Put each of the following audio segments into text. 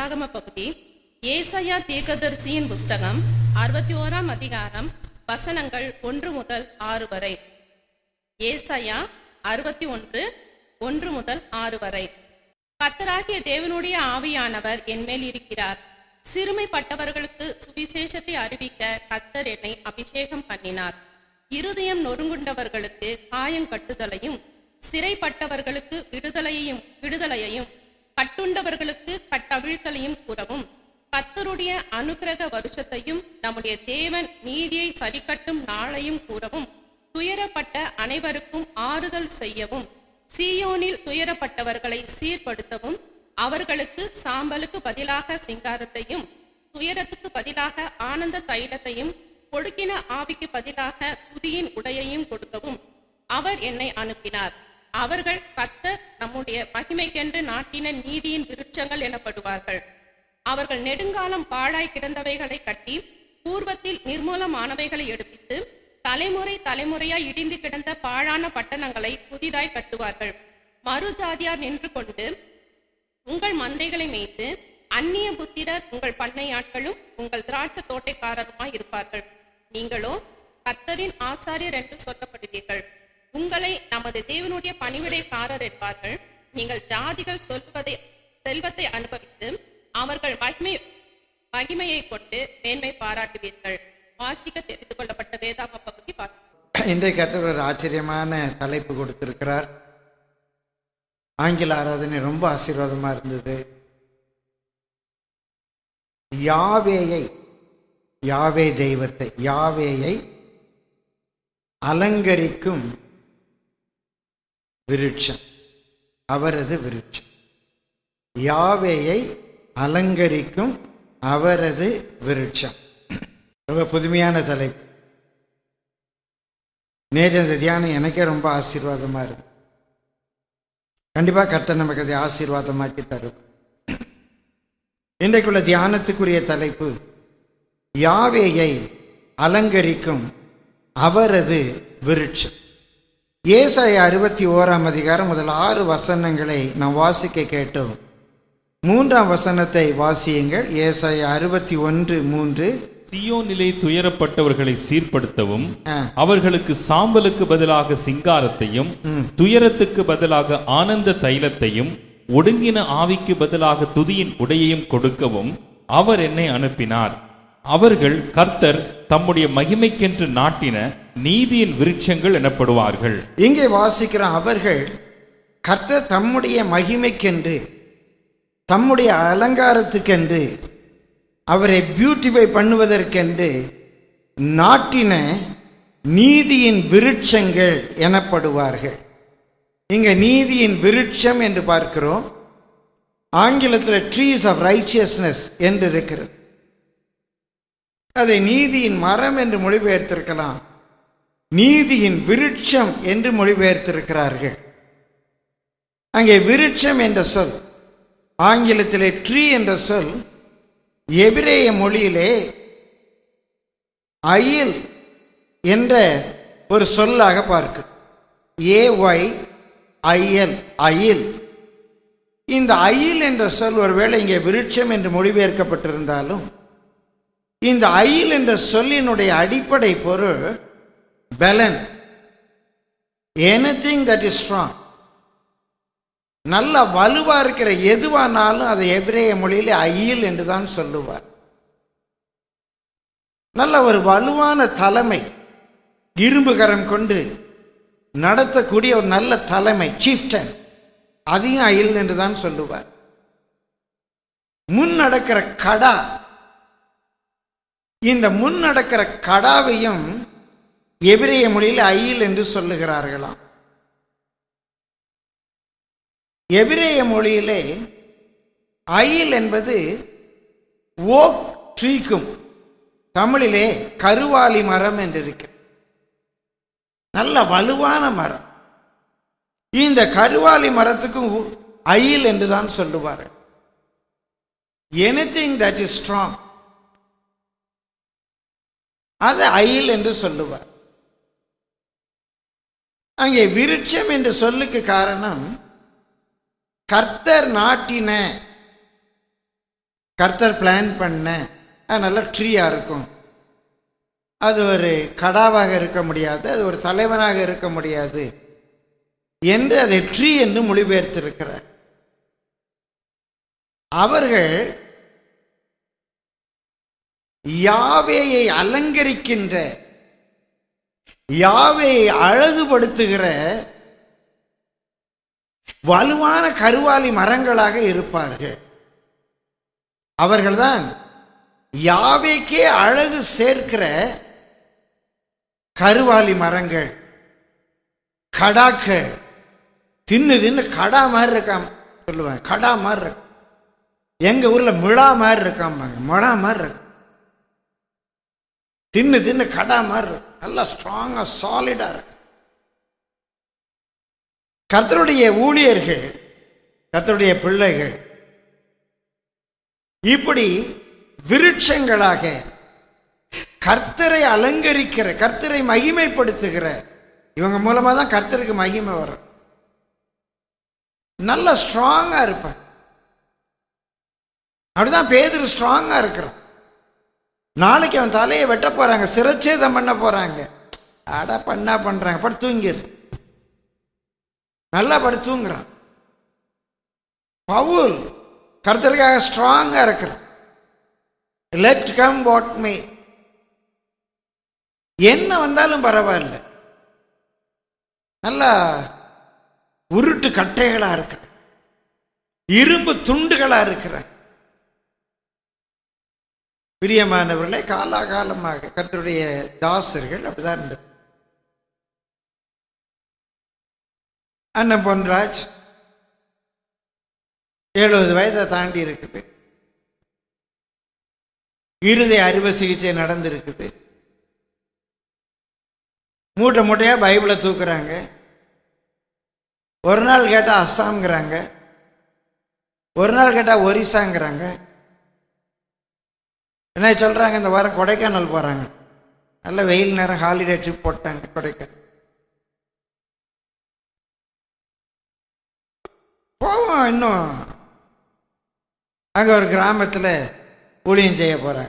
வேதாகம பகுதி ஏசாயா தீர்க்கதரிசியின் புஸ்தகம் அறுபத்தி ஓராம் அதிகாரம் வசனங்கள் ஒன்று முதல் ஆறு வரை ஏசாயா அறுபத்தி ஒன்று ஒன்று முதல் ஆறு வரை கர்த்தராகிய தேவனுடைய ஆவியானவர் என்மேல் இருக்கிறார் சிறுமைப்பட்டவர்களுக்கு சுவிசேஷத்தை அறிவிக்க கர்த்தர் என்னை அபிஷேகம் பண்ணினார் இருதயம் நொறுங்குண்டவர்களுக்கு காயம் கட்டுதலையும் சிறைப்பட்டவர்களுக்கு விடுதலையையும் விடுதலையையும் கட்டுண்டவர்களுக்கு கட்டவிழ்த்தலையும் கூறவும் கர்த்தருடைய அனுக்கிரக வருஷத்தையும் நம்முடைய தேவன் நீதியை சரிக்கட்டும் நாளையும் கூறவும் துயரப்பட்ட அனைவருக்கும் ஆறுதல் செய்யவும் சீயோனில் துயரப்பட்டவர்களை சீர்படுத்தவும் அவர்களுக்கு சாம்பலுக்கு பதிலாக சிங்காரத்தையும் துயரத்துக்கு பதிலாக ஆனந்த தைலத்தையும் கொடுக்கின ஆவிக்கு பதிலாக துதியின் உடையையும் கொடுக்கவும் அவர் என்னை அனுப்பினார் அவர்கள் கர்த்தர் நம்முடைய மகிமைக்கென்று நாட்டின நீதியின் விருட்சங்கள் எனப்படுவார்கள் அவர்கள் நெடுங்காலம் பாழாய் கிடந்தவைகளை கட்டி பூர்வத்தில் நிர்மூலமானவைகளை எடுப்பித்து தலைமுறை தலைமுறையாய் இடிந்து கிடந்த பாழான பட்டணங்களை புதிதாய் கட்டுவார்கள் மறுஜாதியார் நின்று கொண்டு உங்கள் மந்தைகளை மேய்த்து அந்நிய புத்திரர் உங்கள் பண்ணையாட்களும் உங்கள் திராட்சை தோட்டைக்காரருமாய் இருப்பார்கள் நீங்களோ கர்த்தரின் ஆசாரியர் என்று சொல்லப்படுவீர்கள் உங்களை நமது தேவனுடைய பணிவிடைக்காரர் என்பார்கள் நீங்கள் ஜாதிகள் சொல்வதை செல்வத்தை அனுபவித்து அவர்கள் மகிமை மகிமையை கொண்டு மேன்மை பாராட்டுவீர்கள் வாசிக்க தெரிந்து கொள்ளப்பட்ட வேதாகம பகுதி வாசி இன்றைக்கு கர்த்தர் ஒரு ஆச்சரியமான தலைப்பு கொடுத்திருக்கிறார் ஆங்கில ஆராதனை ரொம்ப ஆசீர்வாதமா இருந்தது யாவேயை யாவே தெய்வத்தை யாவேயை அலங்கரிக்கும் விருட்சம் அவரது விருட்சம் யாவேயை அலங்கரிக்கும் அவரது விருட்சம் ரொம்ப புதுமையான தலைப்பு நேற்று அந்த தியானம் எனக்கே ரொம்ப ஆசீர்வாதமா இருக்கு கண்டிப்பா கர்த்தர் நமக்கு அதை ஆசீர்வாதமாக்கி தரும் இன்றைக்குள்ள தியானத்துக்குரிய தலைப்பு யாவேயை அலங்கரிக்கும் அவரது விருட்சம் ஏசாய அறுபத்தி ஓராம் அதிகாரம் முதல் ஆறு வசனங்களை நாம் வாசிக்க கேட்டோம் மூன்றாம் வசனத்தை வாசியுங்கள் ஏசாய அறுபத்தி ஒன்று மூன்று சியோனிலே துயரப்பட்டவர்களை சீர்படுத்தவும் ஆ. அவர்களுக்கு சாம்பலுக்கு பதிலாக சிங்காரத்தையும் துயரத்துக்கு பதிலாக ஆனந்த தைலத்தையும் ஒடுங்கின ஆவிக்கு பதிலாக துதியின் உடையையும் கொடுக்கவும் அவர் என்னை அனுப்பினார் அவர்கள் கர்த்தர் தம்முடைய மகிமைக்கென்று நாட்டின நீதியின் விருட்சங்கள் எனப்படுவார்கள் இங்கே வாசிக்கிற அவர்கள் கர்த்தர் தம்முடைய மகிமைக்கென்று தம்முடைய அலங்காரத்துக்கென்று அவரை பியூட்டிஃபை பண்ணுவதற்கென்று நாட்டின நீதியின் விருட்சங்கள் எனப்படுவார்கள் இங்க நீதியின் விருட்சம் என்று பார்க்கிறோம் ஆங்கிலத்தில் ட்ரீஸ் ஆஃப் ரைச்சியஸ்னஸ் என்று இருக்கிறது அதை நீதியின் மரம் என்று மொழிபெயர்த்திருக்கலாம் நீதியின் விருட்சம் என்று மொழிபெயர்த்திருக்கிறார்கள் அங்கே விருட்சம் என்ற சொல் ஆங்கிலத்திலே ட்ரீ என்ற சொல் எபிரேய மொழியிலே அயில் என்ற ஒரு சொல்லாக பார்க்கும் ஏ ஒய் ஐஎல் அயில் இந்த அயில் என்ற சொல் ஒருவேளை இங்கே விருட்சம் என்று மொழிபெயர்க்கப்பட்டிருந்தாலும் இந்த அயில் என்ற சொல்லினுடைய அடிப்படை பொருள் பலன் எனிதிங் தட் இஸ் ஸ்ட்ராங் நல்ல வலுவா இருக்கிற எதுவானாலும் அதை எபிரேய மொழியிலே அயில் என்று தான் சொல்லுவார் நல்ல ஒரு வலுவான தலைமை இரும்பு கரம் கொண்டு நடத்தக்கூடிய ஒரு நல்ல தலைமை சீஃப்டன் அதையும் அயில் என்று தான் சொல்லுவார் முன் நடக்கிற கடா இந்த முன் நடக்கிற கடாவையும் எபிரேய மொழியில் அயில் என்று சொல்லுகிறார்களாம் எபிரேய மொழியிலே அயில் என்பது ஓக் ட்ரீக்கும் தமிழிலே கருவாலி மரம் என்று இருக்கு நல்ல வலுவான மரம் இந்த கருவாலி மரத்துக்கும் உ- அயில் என்று தான் சொல்லுவார்கள் எனிதிங் தட் இஸ் ஸ்ட்ராங் அது அயில் என்று சொல்லுவார் அங்கே விருட்சம் என்ற சொல்லுக்கு காரணம் கர்த்தர் நாட்டின கர்த்தர் பிளான் பண்ண அது நல்ல ட்ரீயாக இருக்கும் அது ஒரு கடாவாக இருக்க முடியாது அது ஒரு தலைவனாக இருக்க முடியாது என்று அதை ட்ரீ என்று மொழிபெயர்த்திருக்கிறார் அவர்கள் யாவேயை அலங்கரிக்கின்ற யாவேயை அழகுபடுத்துகிற வலுவான கருவாலி மரங்களாக இருப்பார்கள் அவர்கள்தான் யாவேக்கே அழகு சேர்க்கிற கருவாலி மரங்கள் கடாக்கள் தின்னு தின்னு கடா மாதிரி இருக்காம சொல்லுவாங்க கடா மாதிரி இருக்கு எங்க ஊர்ல மிளா மாதிரி இருக்காம்பாங்க மிளா மாதிரி இருக்கு தின்னு தின்னு கடா மாதிரி இருக்கு நல்லா ஸ்ட்ராங்கா சாலிடா இருக்கு கர்த்தருடைய ஊழியர்கள் கர்த்தருடைய பிள்ளைகள் இப்படி விருட்சங்களாக கர்த்தரை அலங்கரிக்கிற கர்த்தரை மகிமைப்படுத்துகிற இவங்க மூலமா தான் கர்த்தருக்கு மகிமை வரும் நல்ல ஸ்ட்ராங்கா இருப்பான் அப்படிதான் பேதர் ஸ்ட்ராங்கா இருக்கிறான் நாளைக்கு அவன் தலையை வெட்ட போறாங்க சிரச்சேதம் பண்ண போறாங்க அட பண்ணா பண்றாங்க படு தூங்கிரு நல்லா படு தூங்குறான் பவுல் கர்த்தருக்காக ஸ்ட்ராங்கா இருக்கிறான் லெட் கம் வாட் மே என்ன வந்தாலும் பரவாயில்ல நல்லா உருட்டு கட்டைகளா இருக்கிற இரும்பு துண்டுகளா இருக்கிற பிரியமானவர்களே காலாகாலமாக கர்த்தருடைய தாசர்கள் அப்படிதான் இருந்தது அண்ணன் பொன்ராஜ் எழுபது வயதை தாண்டி இருக்குது இருதய அறுவை சிகிச்சை நடந்திருக்குது மூட்டை மூட்டையாக பைபிளை தூக்குறாங்க ஒரு நாள் கேட்டால் அஸ்ஸாம்ங்கிறாங்க ஒரு நாள் கேட்டால் ஒரிசாங்கிறாங்க என்ன சொல்கிறாங்க இந்த வாரம் கொடைக்கானல் போகிறாங்க நல்ல வெயில் நேரம் ஹாலிடே ட்ரிப் போட்டாங்க கொடைக்கானல் போவோம் இன்னும் அங்கே ஒரு கிராமத்தில் ஊழியம் செய்ய போகிறாங்க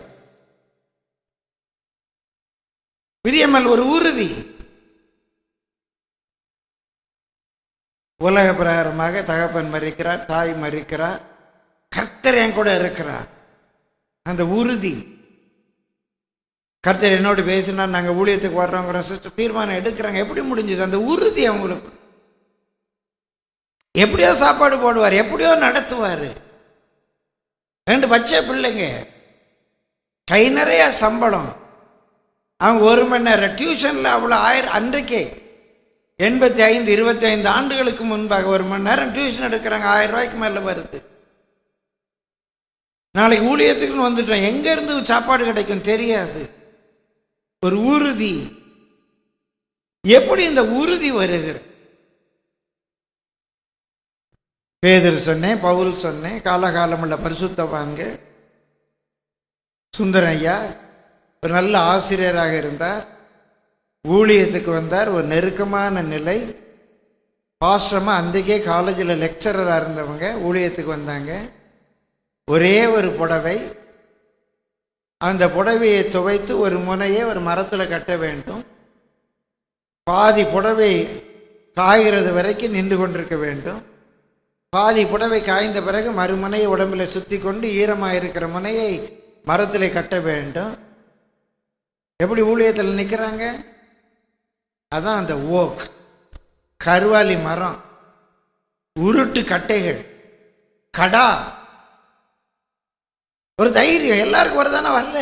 பிரியமல் ஒரு உறுதி உலக பிரகாரமாக தகப்பன் மறிக்கிறார் தாய் மறிக்கிறார் கர்த்தர் என் கூட இருக்கிறார் அந்த உறுதி கர்த்தர் என்னோடு பேசினா நாங்கள் ஊழியத்துக்கு வர்றோங்கிற சிஸ்டர் தீர்மானம் எடுக்கிறாங்க எப்படி முடிஞ்சது அந்த உறுதி அவங்களுக்கு எப்படியோ சாப்பாடு போடுவார் எப்படியோ நடத்துவார் ரெண்டு பச்சை பிள்ளைங்க கை நிறைய சம்பளம் அவங்க ஒரு மணி நேரம் டியூஷனில் அவ்வளோ ஆயிரம் அன்றைக்கே எண்பத்தி ஐந்து இருபத்தி ஐந்து ஆண்டுகளுக்கு முன்பாக ஒரு மணி நேரம் டியூஷன் எடுக்கிறாங்க ஆயிரம் ரூபாய்க்கு மேலே வருது நாளைக்கு ஊழியத்துக்குன்னு வந்துட்டோம் எங்கேருந்து சாப்பாடு கிடைக்கும் தெரியாது ஒரு உறுதி எப்படி இந்த உறுதி வருகிறது பேதர் சொன்னேன் பவுல் சொன்னேன் காலகாலம் உள்ள பரிசுத்தவான்கள் சுந்தர ஐயா ஒரு நல்ல ஆசிரியராக இருந்தார் ஊழியத்துக்கு வந்தார் ஒரு நெருக்கமான நிலை பாஸ்டமாக அன்றைக்கே காலேஜில் லெக்சரராக இருந்தவங்க ஊழியத்துக்கு வந்தாங்க ஒரே ஒரு புடவை அந்த புடவையை துவைத்து ஒரு முனையை ஒரு மரத்தில் கட்ட வேண்டும் பாதி புடவை காய்கிறது வரைக்கும் நின்று கொண்டிருக்க வேண்டும் பாதி புடவை காய்ந்த பிறகு மறுமுனையை உடம்பில் சுற்றி கொண்டு ஈரமாக இருக்கிற முனையை மரத்தில் கட்ட வேண்டும் எப்படி ஊழியத்தில் நிற்கிறாங்க அதான் அந்த ஓக் கருவாலி மரம் உருட்டு கட்டைகள் கடா ஒரு தைரியம் எல்லாருக்கும் வருதானே வரல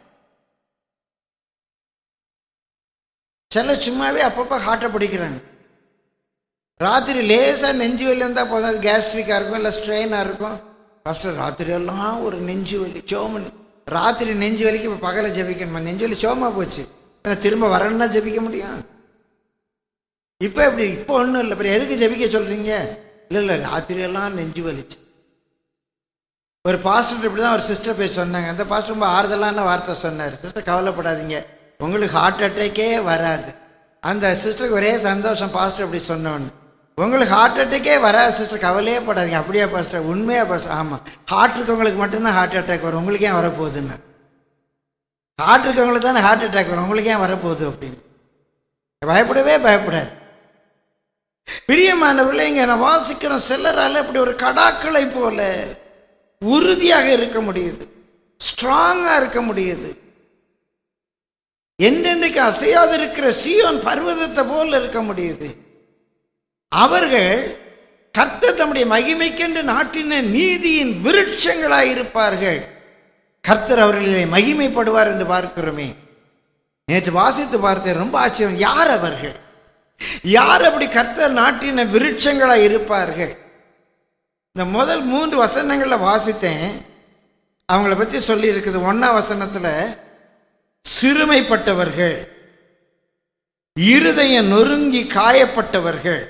சில சும்மாவே அப்பப்போ ஹார்ட்டை பிடிக்கிறாங்க ராத்திரி லேசாக நெஞ்சு வலி இருந்தால் போதும் அது கேஸ்ட்ரிக்காக இருக்கும் இல்லை ஸ்ட்ரெயினாக இருக்கும் ஃபஸ்ட்டு ராத்திரி எல்லாம் ஒரு நெஞ்சு வலி சோமன் ராத்திரி நெஞ்சு வலிக்கு இப்போ பகலை ஜபிக்கணுமா நெஞ்சு வலி சோமா போச்சு ஏன்னா திரும்ப வரணும்னா ஜபிக்க முடியும் இப்போ எப்படி இப்போ ஒன்றும் இல்லை இப்போ எதுக்கு ஜபிக்க சொல்கிறீங்க இல்லை இல்லை ராத்திரி எல்லாம் நெஞ்சு வலிச்சு ஒரு பாஸ்டர் இப்படி தான் ஒரு சிஸ்டர் போய் சொன்னாங்க அந்த பாஸ்டர் ரொம்ப ஆறுதலான வார்த்தை சொன்னார் சிஸ்டர் கவலைப்படாதீங்க உங்களுக்கு ஹார்ட் அட்டேக்கே வராது அந்த சிஸ்டருக்கு ஒரே சந்தோஷம் பாஸ்டர் இப்படி சொன்னவன் உங்களுக்கு ஹார்ட் அட்டாக்கே வராது சிஸ்டர் கவலையே படாதீங்க அப்படியே பாஸ்டர் உண்மையா பாஸ்டர் ஆமாம் ஹார்ட் இருக்கவங்களுக்கு மட்டும்தான் ஹார்ட் அட்டாக் வரும் உங்களுக்கு ஏன் வரப்போகுதுன்னு ஹார்ட் இருக்கவங்களுக்கு தானே ஹார்ட் அட்டாக் வரும் உங்களுக்கு ஏன் வரப்போகுது அப்படின்னு பயப்படவே பயப்படாது பிரியமானவர்களே இங்கே நான் வாசிக்கிற சிலரால் இப்படி ஒரு கடாக்களை போல உறுதியாக இருக்க முடியுது ஸ்ட்ராங்காக இருக்க முடியுது என்றென்றைக்கு அசையாது இருக்கிற சியோன் பர்வதத்தை போல இருக்க முடியுது அவர்கள் கர்த்தர் தம்முடைய மகிமைக்கென்று நாட்டின நீதியின் விருட்சங்களாய் இருப்பார்கள் கர்த்தர் அவர்களை மகிமைப்படுவார் என்று பார்க்கிறோமே நேற்று வாசித்து பார்த்தேன் ரொம்ப ஆச்சரியம் யார் அவர்கள் யார் அப்படி கர்த்தர் நாட்டின விருட்சங்களாய் இருப்பார்கள் இந்த முதல் மூன்று வசனங்களில் வாசித்தேன் அவங்கள பற்றி சொல்லி இருக்குது ஒன்னாம் வசனத்தில் சிறுமைப்பட்டவர்கள் இருதயம் நொறுங்கி காயப்பட்டவர்கள்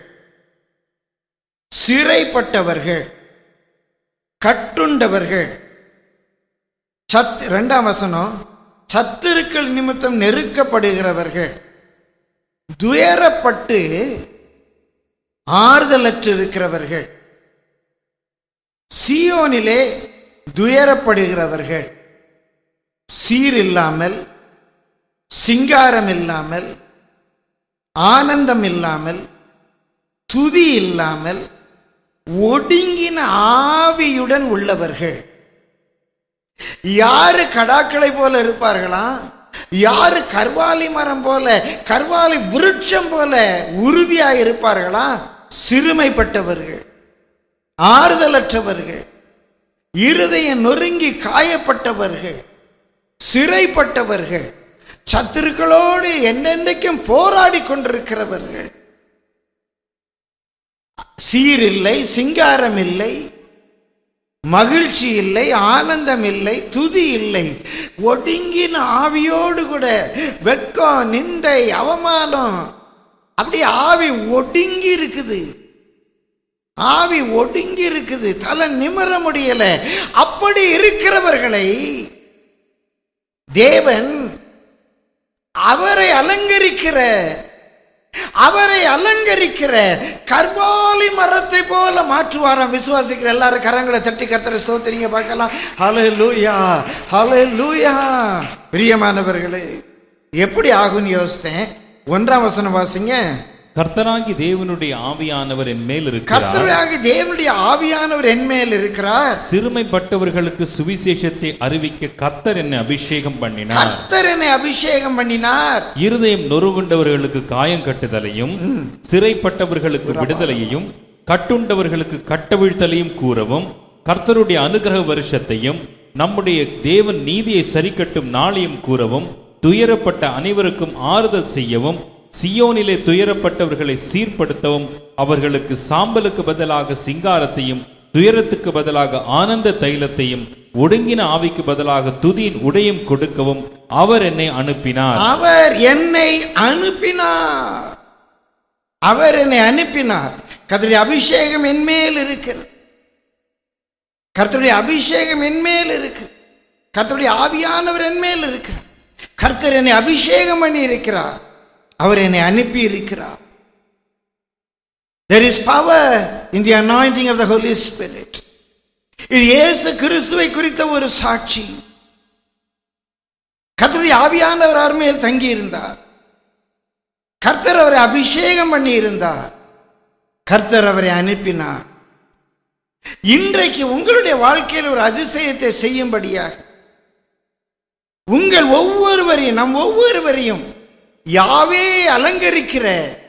சிறைப்பட்டவர்கள் கட்டுண்டவர்கள் சத் ரெண்டாம் வசனம் சத்துருக்கள் நிமித்தம் நெருக்கப்படுகிறவர்கள் துயரப்பட்டு ஆறுதலற்று இருக்கிறவர்கள் சியோனிலே துயரப்படுகிறவர்கள் சீர் இல்லாமல் சிங்காரம் இல்லாமல் ஆனந்தம் இல்லாமல் துதி இல்லாமல் ஒடுங்கின ஆவியுடன் உள்ளவர்கள் யாரு கடாக்களை போல இருப்பார்களா யாரு கர்வாலி மரம் போல கர்வாலி விருட்சம் போல உறுதியாக இருப்பார்களா சிறுமைப்பட்டவர்கள் ஆறுதலற்றவர்கள் இருதயம் நொறுங்கி காயப்பட்டவர்கள் சிறைப்பட்டவர்கள் சத்துருக்களோடு என்னென்றைக்கும் போராடி கொண்டிருக்கிறவர்கள் சீர் இல்லை சிங்காரம் இல்லை மகிழ்ச்சி இல்லை ஆனந்தம் இல்லை துதி இல்லை ஒடுங்கின ஆவியோடு கூட வெட்கம் நிந்தை அவமானம் அப்படி ஆவி ஒடுங்கி இருக்குது ஆவி ஒடுங்கி இருக்குது தலை நிமிர முடியல அப்படி இருக்கிறவர்களை தேவன் அவரை அலங்கரிக்கிற அவரை அலங்கரிக்கிற கர்வாலி மரத்தை போல மாற்றுவாராம் விசுவாசிக்கிற எல்லாரும் கரங்களை தட்டி கர்த்தரை ஸ்தோத்திரிங்க பார்க்கலாம் ஹலே லூயா ஹலே லூயா பிரியமானவர்களே எப்படி ஆகும்னு யோசித்தேன் ஒன்றாம் வசனம் வாசிங்க கர்த்தராகி தேவனுடைய ஆவியானவர் என் மேல் இருக்கிறார் கர்த்தராகி தேவனுடைய ஆவியானவர் என் மேல் இருக்கிறார் சிறுமைப்பட்டவர்களுக்கு சுவிசேஷத்தை அறிவிக்க கர்த்தர் என்னை அபிஷேகம் பண்ணினார் கர்த்தர் என்னை அபிஷேகம் பண்ணினார் இருதயம் நொறுகுண்டவர்களுக்கு காயம் கட்டுதலையும் சிறைப்பட்டவர்களுக்கு விடுதலையையும் கட்டுண்டவர்களுக்கு கட்டவிழ்த்தலையும் கூறவும் கர்த்தருடைய அனுகிரக வருஷத்தையும் நம்முடைய தேவன் நீதியை சரிக்கட்டும் நாளையும் கூறவும் துயரப்பட்ட அனைவருக்கும் ஆறுதல் செய்யவும் சியோனிலே துயரப்பட்டவர்களை சீர்படுத்தவும் அவர்களுக்கு சாம்பலுக்கு பதிலாக சிங்காரத்தையும் துயரத்துக்கு பதிலாக ஆனந்த தைலத்தையும் ஒடுங்கின ஆவிக்கு பதிலாக துதியின் உடையும் கொடுக்கவும் அவர் என்னை அனுப்பினார் அவர் என்னை அனுப்பினார் அவர் என்னை அனுப்பினார் கர்த்தருடைய அபிஷேகம் என் மேல் இருக்கிறது கர்த்தருடைய அபிஷேகம் என் மேல் இருக்கு கர்த்தருடைய ஆவியானவர் என் மேல் இருக்கிறார் கர்த்தர் என்னை அபிஷேகம் பண்ணி இருக்கிறார் அவர் என்னை அனுப்பி இருக்கிறார் There is power in the anointing of the Holy Spirit. இது இயேசு கிறிஸ்துவை குறித்த ஒரு சாட்சி கர்த்தருடைய ஆவியானவர் அவர் மேல் தங்கி இருந்தார் கர்த்தர் அவரை அபிஷேகம் பண்ணி இருந்தார் கர்த்தர் அவரை அனுப்பினார் இன்றைக்கு உங்களுடைய வாழ்க்கையில் ஒரு அதிசயத்தை செய்யும்படியாக உங்கள் ஒவ்வொருவரையும் நம் ஒவ்வொருவரையும் யாவே அலங்கரிக்கிற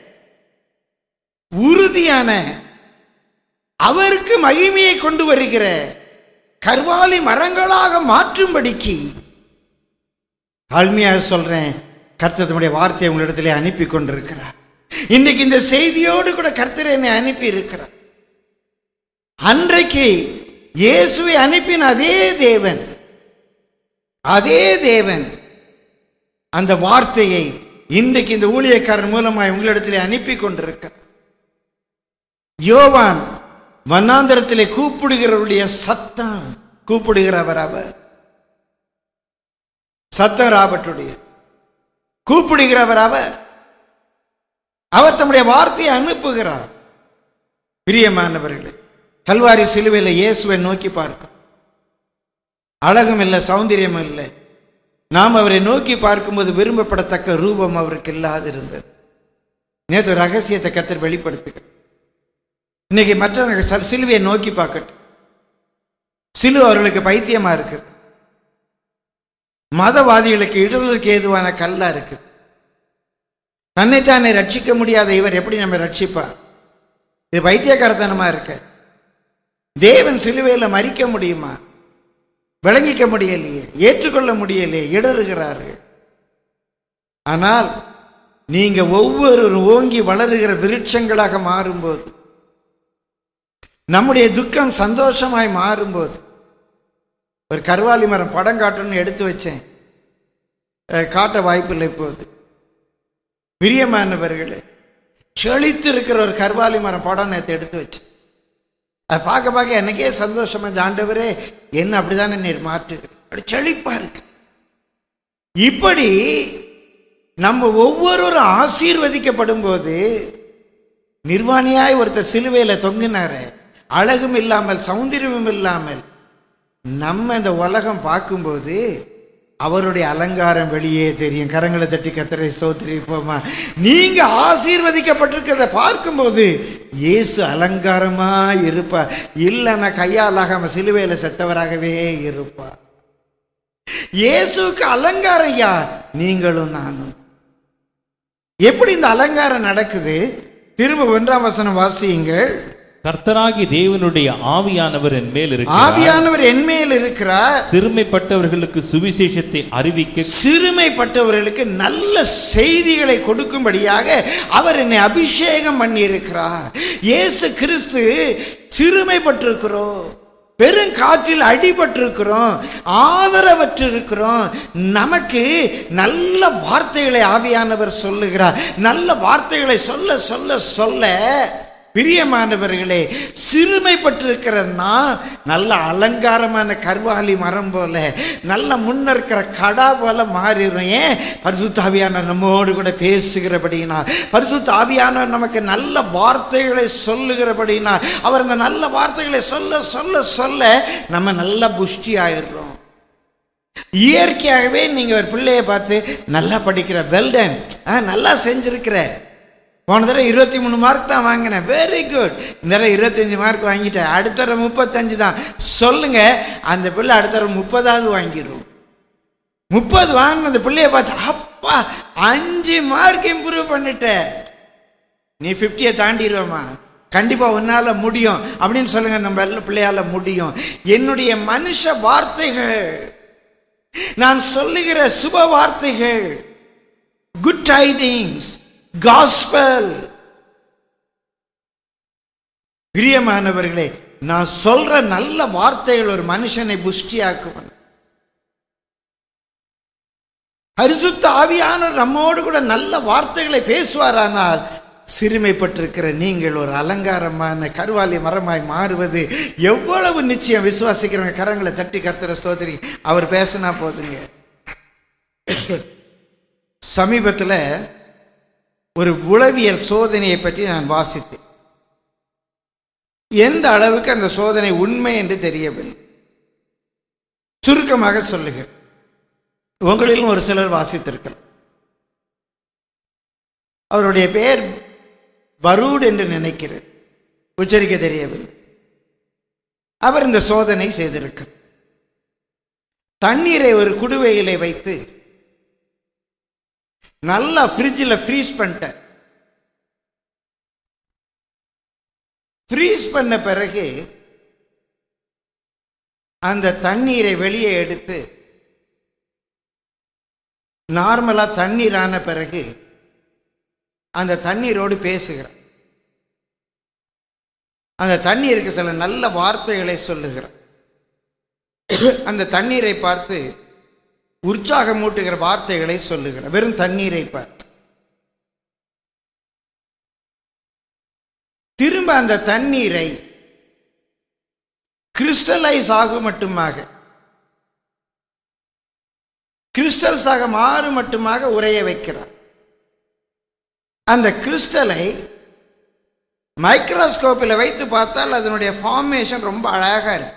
உறுதியான அவருக்கு மகிமையை கொண்டு வருகிற கர்வாலி மரங்களாக மாற்றும்படிக்கு தாழ்மையாக சொல்றேன் கர்த்தர் தம்முடைய வார்த்தையை உங்களிடத்திலே அனுப்பி கொண்டிருக்கிறார் இன்னைக்கு இந்த செய்தியோடு கூட கர்த்தர் என்னை அனுப்பி இருக்கிறார் அன்றைக்கு இயேசுவை அனுப்பின அதே தேவன் அதே தேவன் அந்த வார்த்தையை இன்றைக்கு இந்த ஊழியக்காரன் மூலமாய் உங்களிடத்திலே அனுப்பி கொண்டிருக்கிறார் யோவான் வண்ணாந்தரத்திலே கூப்பிடுகிறவருடைய சத்தம் கூப்பிடுகிறவர் அவர் சத்தம் ராபர்ட்டுடைய கூப்பிடுகிறவர் அவர் அவர் தம்முடைய வார்த்தையை அனுப்புகிறார் பிரியமானவர்களே கல்வாரி சிலுவையில் இயேசுவை நோக்கி பார்க்கும் அழகும் இல்லை சௌந்தரியம் இல்லை நாம் அவரை நோக்கி பார்க்கும்போது விரும்பப்படத்தக்க ரூபம் அவருக்கு இல்லாது இருந்தது நேற்று ரகசியத்தை கத்தர் வெளிப்படுத்துக இன்னைக்கு மற்றவங்க ச- சிலுவையை நோக்கி பார்க்கட்டும் சிலுவை அவர்களுக்கு பைத்தியமா இருக்கு மதவாதிகளுக்கு இடர்களுக்கு ஏதுவான கல்லா இருக்கு தன்னைத்தானே ரட்சிக்க முடியாத இவர் எப்படி நம்ம ரட்சிப்பார் இது பைத்தியக்காரத்தனமா இருக்கு தேவன் சிலுவையில் மறிக்க முடியுமா விளங்கிக்க முடியலையே ஏற்றுக்கொள்ள முடியலையே இடறுகிறார்கள் ஆனால் நீங்க ஒவ்வொருவரும் ஓங்கி வளருகிற விருட்சங்களாக மாறும்போது நம்முடைய துக்கம் சந்தோஷமாய் மாறும்போது ஒரு கருவாலி மரம் படம் காட்டணும்னு எடுத்து வச்சேன் அஹ், காட்ட வாய்ப்பில்லை இப்போது பிரியமானவர்களே செழித்து இருக்கிற ஒரு கருவாலி மரம் படம் நேற்று எடுத்து வச்சேன் அதை பார்க்க பார்க்க எனக்கே சந்தோஷமா இருந்துச்சு. ஆண்டவரே என்ன அப்படிதானே நீர் மாற்றுது அப்படி செழிப்பா இருக்கு இப்படி நம்ம ஒவ்வொருவரும் ஆசீர்வதிக்கப்படும் போது நிர்வாணியாய் ஒருத்தர் சிலுவையில் தொங்கினாரு அழகும் இல்லாமல் சௌந்தரியமும் இல்லாமல் நம்ம இந்த உலகம் பார்க்கும்போது அவருடைய அலங்காரம் வெளியே தெரியும் கரங்களை தட்டி கத்தரை ஸ்தோத்திரிப்போமா நீங்க ஆசீர்வதிக்கப்பட்டிருக்கிறத பார்க்கும்போது இயேசு அலங்காரமா இருப்பா இல்லைன்னா கையாலாகாம சிலுவையில் செத்தவராகவே இருப்பா இயேசுக்கு அலங்காரம் யார் நீங்களும் நானும் எப்படி இந்த அலங்காரம் நடக்குது திரும்ப ஒன்றாம் வசனம் வாசியுங்கள் கர்த்தராகி தேவனுடைய ஆவியானவர் என் மேல் இருக்கிறார் ஆவியானவர் என்மேல் இருக்கிறார் சிறுமைப்பட்டவர்களுக்கு சுவிசேஷத்தை அறிவிக்க சிறுமைப்பட்டவர்களுக்கு நல்ல செய்திகளை கொடுக்கும்படியாக அவர் என்னை அபிஷேகம் பண்ணியிருக்கிறார் இயேசு கிறிஸ்து சிறுமைப்பட்டிருக்கிறோம் பெரும் காற்றில் அடிபட்டிருக்கிறோம் ஆதரவற்று இருக்கிறோம் நமக்கு நல்ல வார்த்தைகளை ஆவியானவர் சொல்லுகிறார் நல்ல வார்த்தைகளை சொல்ல சொல்ல சொல்ல பிரியமானவர்களே சிறுமைப்பட்டிருக்கிறன்னா நல்ல அலங்காரமான கர்வாலி மரம் போல நல்ல முன்னிருக்கிற கடா போல மாறிடும் ஏன் பரிசுத்த ஆவியானவர் நம்மோடு கூட பேசுகிறபடினா பரிசுத்த ஆவியானவர் நமக்கு நல்ல வார்த்தைகளை சொல்லுகிறபடினா அவர் அந்த நல்ல வார்த்தைகளை சொல்ல சொல்ல சொல்ல நம்ம நல்ல புஷ்டி ஆயிடுறோம் இயற்கையாகவே நீங்க ஒரு பிள்ளையை பார்த்து நல்லா படிக்கிற வெல்டன் நல்லா செஞ்சிருக்கிற போன தடவை இருபத்தி மூணு மார்க் தான் வாங்கினேன் வெரி குட் இந்த தடவை இருபத்தஞ்சு மார்க் வாங்கிட்டேன் அடுத்த தடவை முப்பத்தஞ்சு தான் சொல்லுங்க அந்த பிள்ளை அடுத்த தடவை முப்பதாவது வாங்கிடும் முப்பது வாங்கின அந்த பிள்ளைய பார்த்து அப்பா அஞ்சு மார்க் இம்ப்ரூவ் பண்ணிட்ட நீ ஃபிஃப்டியை தாண்டிடுவேம்மா கண்டிப்பா உன்னால முடியும் அப்படின்னு சொல்லுங்க நம்ம எல்லா பிள்ளையால முடியும் என்னுடைய மனுஷ வார்த்தைகள் நான் சொல்லுகிற சுப வார்த்தைகள் குட் டைடிங்ஸ் காஸ்பல் பிரியமானவர்களே நான் சொல்ற நல்ல வார்த்தைகள் ஒரு மனுஷனை புஷ்டியாக்குவன் பரிசுத்த ஆவியானவர் நம்மோடு கூட நல்ல வார்த்தைகளை பேசுவாரானால் சிறுமைப்பட்டிருக்கிற நீங்கள் ஒரு அலங்காரமான கருவாலி மரமாய் மாறுவது எவ்வளவு நிச்சயம் விசுவாசிக்கிறவங்க கரங்களை தட்டி கர்த்தர ஸ்தோத்திரி அவர் பேசினா போதுங்க சமீபத்தில் ஒரு உளவியல் சோதனையை பற்றி நான் வாசித்தேன் எந்த அளவுக்கு அந்த சோதனை உண்மை என்று தெரியவில்லை சுருக்கமாக சொல்லுகிறேன் உங்களிலும் ஒரு சிலர் வாசித்திருக்கலாம் அவருடைய பெயர் பரூட் என்று நினைக்கிறேன் உச்சரிக்க தெரியவில்லை அவர் இந்த சோதனை செய்திருக்க தண்ணீரை ஒரு குடுவையிலே வைத்து நல்லா ஃப்ரிட்ஜில் ஃப்ரீஸ் பண்ணிட்டேன் ஃப்ரீஸ் பண்ண பிறகு அந்த தண்ணீரை வெளியே எடுத்து நார்மலாக தண்ணீர் ஆன பிறகு அந்த தண்ணீரோடு பேசுகிறார் அந்த தண்ணீருக்கு சில நல்ல வார்த்தைகளை சொல்லுகிறார் அந்த தண்ணீரை பார்த்து உற்சாகமூட்டுகிற வார்த்தைகளை சொல்லுகிறார் வெறும் தண்ணீரை பார்த்து திரும்ப அந்த தண்ணீரை கிறிஸ்டலைஸ் ஆகும் மட்டுமாக கிறிஸ்டல்ஸாக மாறு மட்டுமாக உரைய வைக்கிறார் அந்த கிறிஸ்டலை மைக்ரோஸ்கோப்பில் வைத்து பார்த்தால் அதனுடைய ஃபார்மேஷன் ரொம்ப அழகாக இருக்கு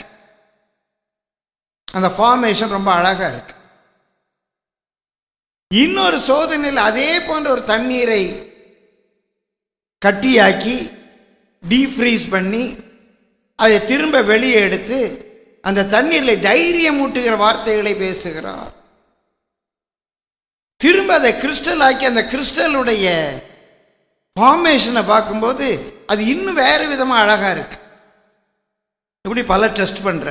அந்த ஃபார்மேஷன் ரொம்ப அழகாக இருக்கு இன்னொரு சோதனையில் அதே போன்ற ஒரு தண்ணீரை கட்டியாக்கி டீஃப்ரீஸ் பண்ணி அதை திரும்ப வெளியே எடுத்து அந்த தண்ணீரில் தைரியம் ஊட்டுகிற வார்த்தைகளை பேசுகிறார் திரும்ப அதை கிறிஸ்டல் ஆக்கி அந்த கிறிஸ்டலுடைய ஃபார்மேஷனை பார்க்கும்போது அது இன்னும் வேறு விதமாக அழகாக இருக்கு இப்படி பல டெஸ்ட் பண்ற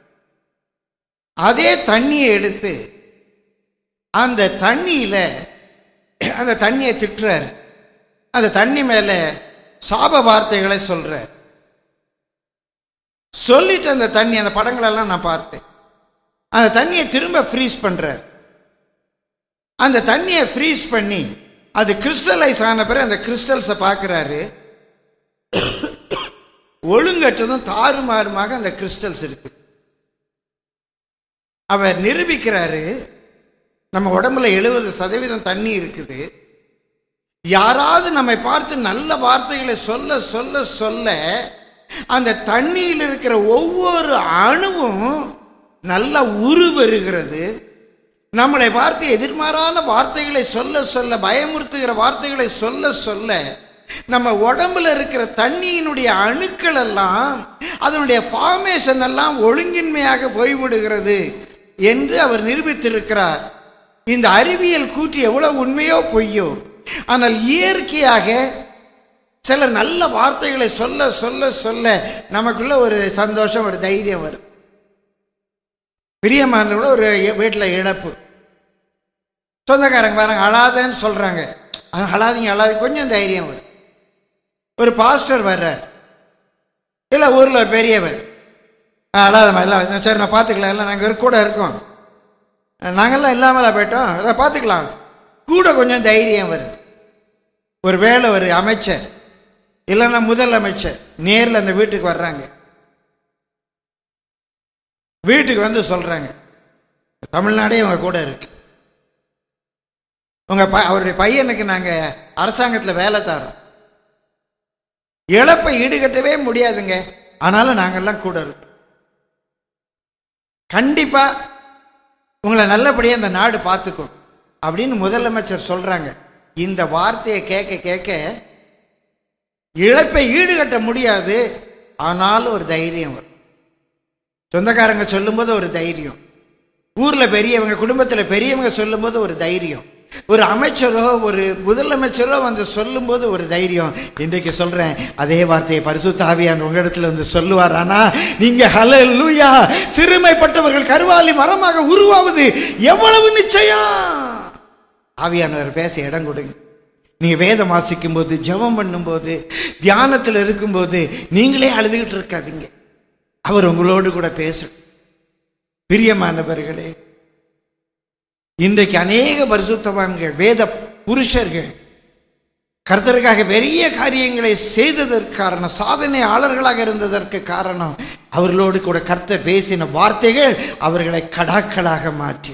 அதே தண்ணியை எடுத்து அந்த தண்ணியில் அந்த தண்ணியை திட்டுறாரு அந்த தண்ணி மேலே சாப வார்த்தைகளை சொல்றார் சொல்லிட்டு அந்த தண்ணி அந்த படங்களெல்லாம் நான் பார்த்தேன் அந்த தண்ணியை திரும்ப ஃப்ரீஸ் பண்றார் அந்த தண்ணியை ஃப்ரீஸ் பண்ணி அது கிறிஸ்டலைஸ் ஆன பிறகு அந்த கிறிஸ்டல்ஸை பார்க்குறாரு ஒழுங்கற்றதும் தாறுமாறுமாக அந்த கிறிஸ்டல்ஸ் இருக்கு அவர் நிரூபிக்கிறாரு நம்ம உடம்புல எழுபது சதவீதம் தண்ணி இருக்குது யாராவது நம்மை பார்த்து நல்ல வார்த்தைகளை சொல்ல சொல்ல சொல்ல அந்த தண்ணியில் இருக்கிற ஒவ்வொரு அணுவும் நல்லா உருவருகிறது நம்மளை பார்த்து எதிர்மாறான வார்த்தைகளை சொல்ல சொல்ல பயமுறுத்துகிற வார்த்தைகளை சொல்ல சொல்ல நம்ம உடம்புல இருக்கிற தண்ணியினுடைய அணுக்கள் எல்லாம் அதனுடைய ஃபார்மேஷன் எல்லாம் ஒழுங்கின்மையாக போய்விடுகிறது என்று அவர் நிரூபித்திருக்கிறார் இந்த அறிவியல் கூற்று எவ்வளவு உண்மையோ பொய்யோ ஆனால் இயற்கையாக சிலர் நல்ல வார்த்தைகளை சொல்ல சொல்ல சொல்ல நமக்குள்ள ஒரு சந்தோஷம் ஒரு தைரியம் வரும் பிரியமானவங்கள ஒரு வீட்டில் இழப்பு சொந்தக்காரங்க வராங்க அழாதன்னு சொல்கிறாங்க அழாதீங்க அழாது கொஞ்சம் தைரியம் வரும் ஒரு பாஸ்டர் வர்றார் இல்லை ஊரில் ஒரு பெரியவர் அழாதம்மா இல்லை சரி நான் பார்த்துக்கலாம் இல்லை நாங்கள் கூட இருக்கோம் நாங்கள்லாம் இல்லாமலா போயிட்டோம் அதை பார்த்துக்கலாம் கூட கொஞ்சம் தைரியம் வருது ஒரு வேலை ஒரு அமைச்சர் இல்லைன்னா முதல் அமைச்சர் நேரில் அந்த வீட்டுக்கு வர்றாங்க வீட்டுக்கு வந்து சொல்கிறாங்க தமிழ்நாடே இவங்க கூட இருக்கு உங்கள் ப அவருடைய பையனுக்கு நாங்கள் அரசாங்கத்தில் வேலை தரோம் இழப்பை ஈடுகட்டவே முடியாதுங்க ஆனாலும் நாங்கள்லாம் கூட இருக்கோம் கண்டிப்பாக உங்களை நல்லபடியாக அந்த நாடு பார்த்துக்கும் அப்படின்னு முதலமைச்சர் சொல்கிறாங்க இந்த வார்த்தையை கேட்க கேட்க இழப்பை ஈடுகட்ட முடியாது ஆனாலும் ஒரு தைரியம் வரும் சொந்தக்காரங்க சொல்லும்போது ஒரு தைரியம் ஊரில் பெரியவங்க குடும்பத்தில் பெரியவங்க சொல்லும்போது ஒரு தைரியம் ஒரு அமைச்சரோ ஒரு முதலமைச்சரோ வந்து சொல்லும்போது ஒரு தைரியம் இன்றைக்கு சொல்கிறேன் அதே வார்த்தையை பரிசுத்த ஆவியான் உங்களிடத்தில் வந்து சொல்லுவார் ஆனால் நீங்கள் ஹல லூயா சிறுமைப்பட்டவர்கள் கருவாலி மரமாக உருவாவது எவ்வளவு நிச்சயம் ஆவியானவர் பேச இடம் கொடுங்க நீங்கள் வேதம் வாசிக்கும் போது ஜெபம் பண்ணும்போது தியானத்தில் இருக்கும்போது நீங்களே அழுதுகிட்டு இருக்காதீங்க அவர் உங்களோடு கூட பேசும் பிரியமானவர்களே இன்றைக்கு அநேக பரிசுத்தவான்கள் வேத புருஷர்கள் கர்த்தருக்காக பெரிய காரியங்களை செய்ததற்கு காரணம் சாதனையாளர்களாக இருந்ததற்கு காரணம் அவர்களோடு கூட கர்த்தர் பேசின வார்த்தைகள் அவர்களை கடாக்களாக மாற்றி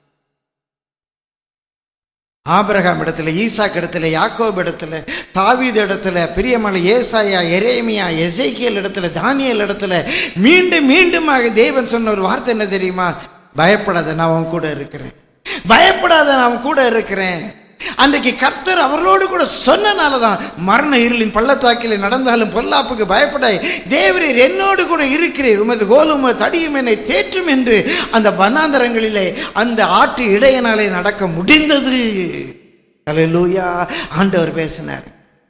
ஆபிரகாம் இடத்துல ஈசாக் இடத்துல யாக்கோப் இடத்துல தாவீது இடத்துல பிரியமலை ஏசாயா எரேமியா எசைக்கியல் இடத்துல தானியல் இடத்துல மீண்டும் மீண்டுமாக தேவன் சொன்ன ஒரு வார்த்தை என்ன தெரியுமா பயப்படாத நான் உன் கூட இருக்கிறேன் பயப்படாத நான் கூட இருக்கிறேன் அன்றைக்கு கர்த்தர் அவர்களோடு கூட சொன்னனால தான் மரண இருளின் பள்ளத்தாக்கில் நடந்தாலும் பொல்லாப்புக்கு பயப்படாய் தேவரீர் என்னோடு கூட இருக்கிறீர் உமது கோலும் தடியும் என்னை தேற்றும் என்று அந்த வனாந்தரங்களிலே அந்த ஆட்டு இடையனாலே நடக்க முடிந்தது அல்லேலூயா ஆண்டவர் பேசினார்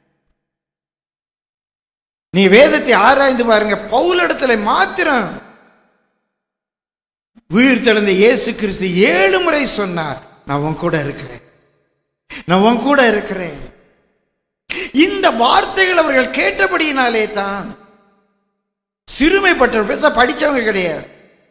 நீ வேதத்தை ஆராய்ந்து பாருங்க பவுலிடத்துல மாத்திரம் உயிர் தெழுந்த இயேசு கிறிஸ்து ஏழு முறை சொன்னார் நான் உன் கூட இருக்கிறேன் நான் உன் கூட இருக்கிறேன் இந்த வார்த்தைகள் அவர்கள் கேட்டபடியினாலே தான் சிறுமைப்பட்டவர் பேச படித்தவங்க கிடையாது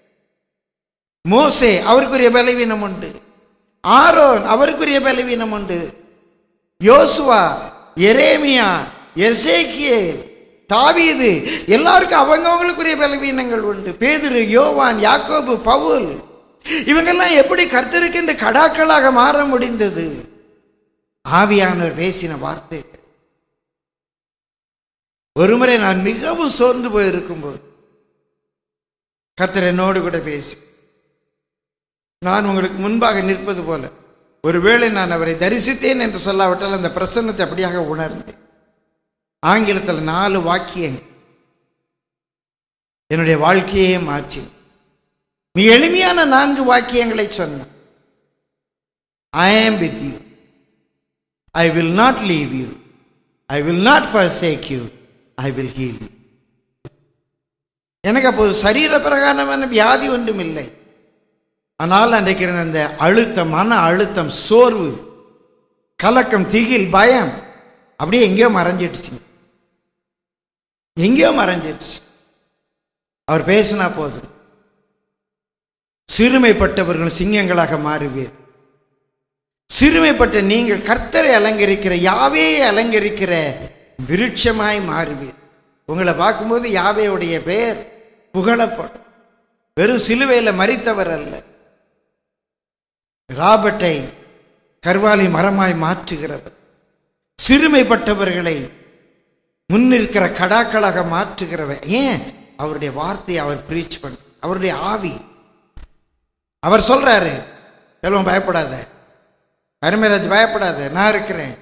மோசே அவருக்குரிய பலவீனம் உண்டு ஆரோன் அவருக்குரிய பலவீனம் உண்டு யோசுவா எரேமியா எசேக்கியேல் தாவீது எல்லாருக்கும் அவங்கவங்களுக்குரிய பலவீனங்கள் உண்டு பேதுரு யோவான் யாக்கோபு பவுல் இவங்கெல்லாம் எப்படி கர்த்தருக்கென்று கடாக்களாக மாற முடிந்தது ஆவியானவர் பேசின வார்த்தை ஒருமுறை நான் மிகவும் சோர்ந்து போயிருக்கும்போது கர்த்தர் என்னோடு கூட பேசி நான் உங்களுக்கு முன்பாக நிற்பது போல ஒருவேளை நான் அவரை தரிசித்தேன் என்று சொல்லாவிட்டால் அந்த பிரசன்னத்தை அப்படியாக உணர்ந்தேன் ஆங்கிலத்தில் நாலு வாக்கியங்கள் என்னுடைய வாழ்க்கையே மாற்றி மிக எளிமையான நான்கு வாக்கியங்களை சொன்னான் I am with you I will not leave you I will not forsake you I will heal you எனக்கு அப்போது சரீர பிரகாரமான வியாதி ஒன்றும் இல்லை ஆனால் அன்றைக்கு இருந்த அந்த அழுத்தம் மன அழுத்தம் சோர்வு கலக்கம் திகில் பயம் அப்படியே எங்கேயோ மறைஞ்சிடுச்சு எங்கேயோ மறைஞ்சிடுச்சு அவர் பேசினா போதும் சிறுமைப்பட்டவர்கள் சிங்கங்களாக மாறுவீர் சிறுமைப்பட்ட நீங்கள் கர்த்தரை அலங்கரிக்கிற யாவையை அலங்கரிக்கிற விருட்சமாய் மாறுவீர் உங்களை பார்க்கும்போது யாவையுடைய பெயர் புகழப்படும் வெறும் சிலுவையில் மறித்தவர் அல்ல ராபர்ட்டை கர்வாலி மரமாய் மாற்றுகிறவர் சிறுமைப்பட்டவர்களை முன்னிற்கிற கடாக்களாக மாற்றுகிறவர் ஏன் அவருடைய வார்த்தையை அவர் பிரீச் பண்ண அவருடைய ஆவி அவர் சொல்றாரு செல்வம் பயப்படாத அருமைராஜ் பயப்படாத நான் இருக்கிறேன்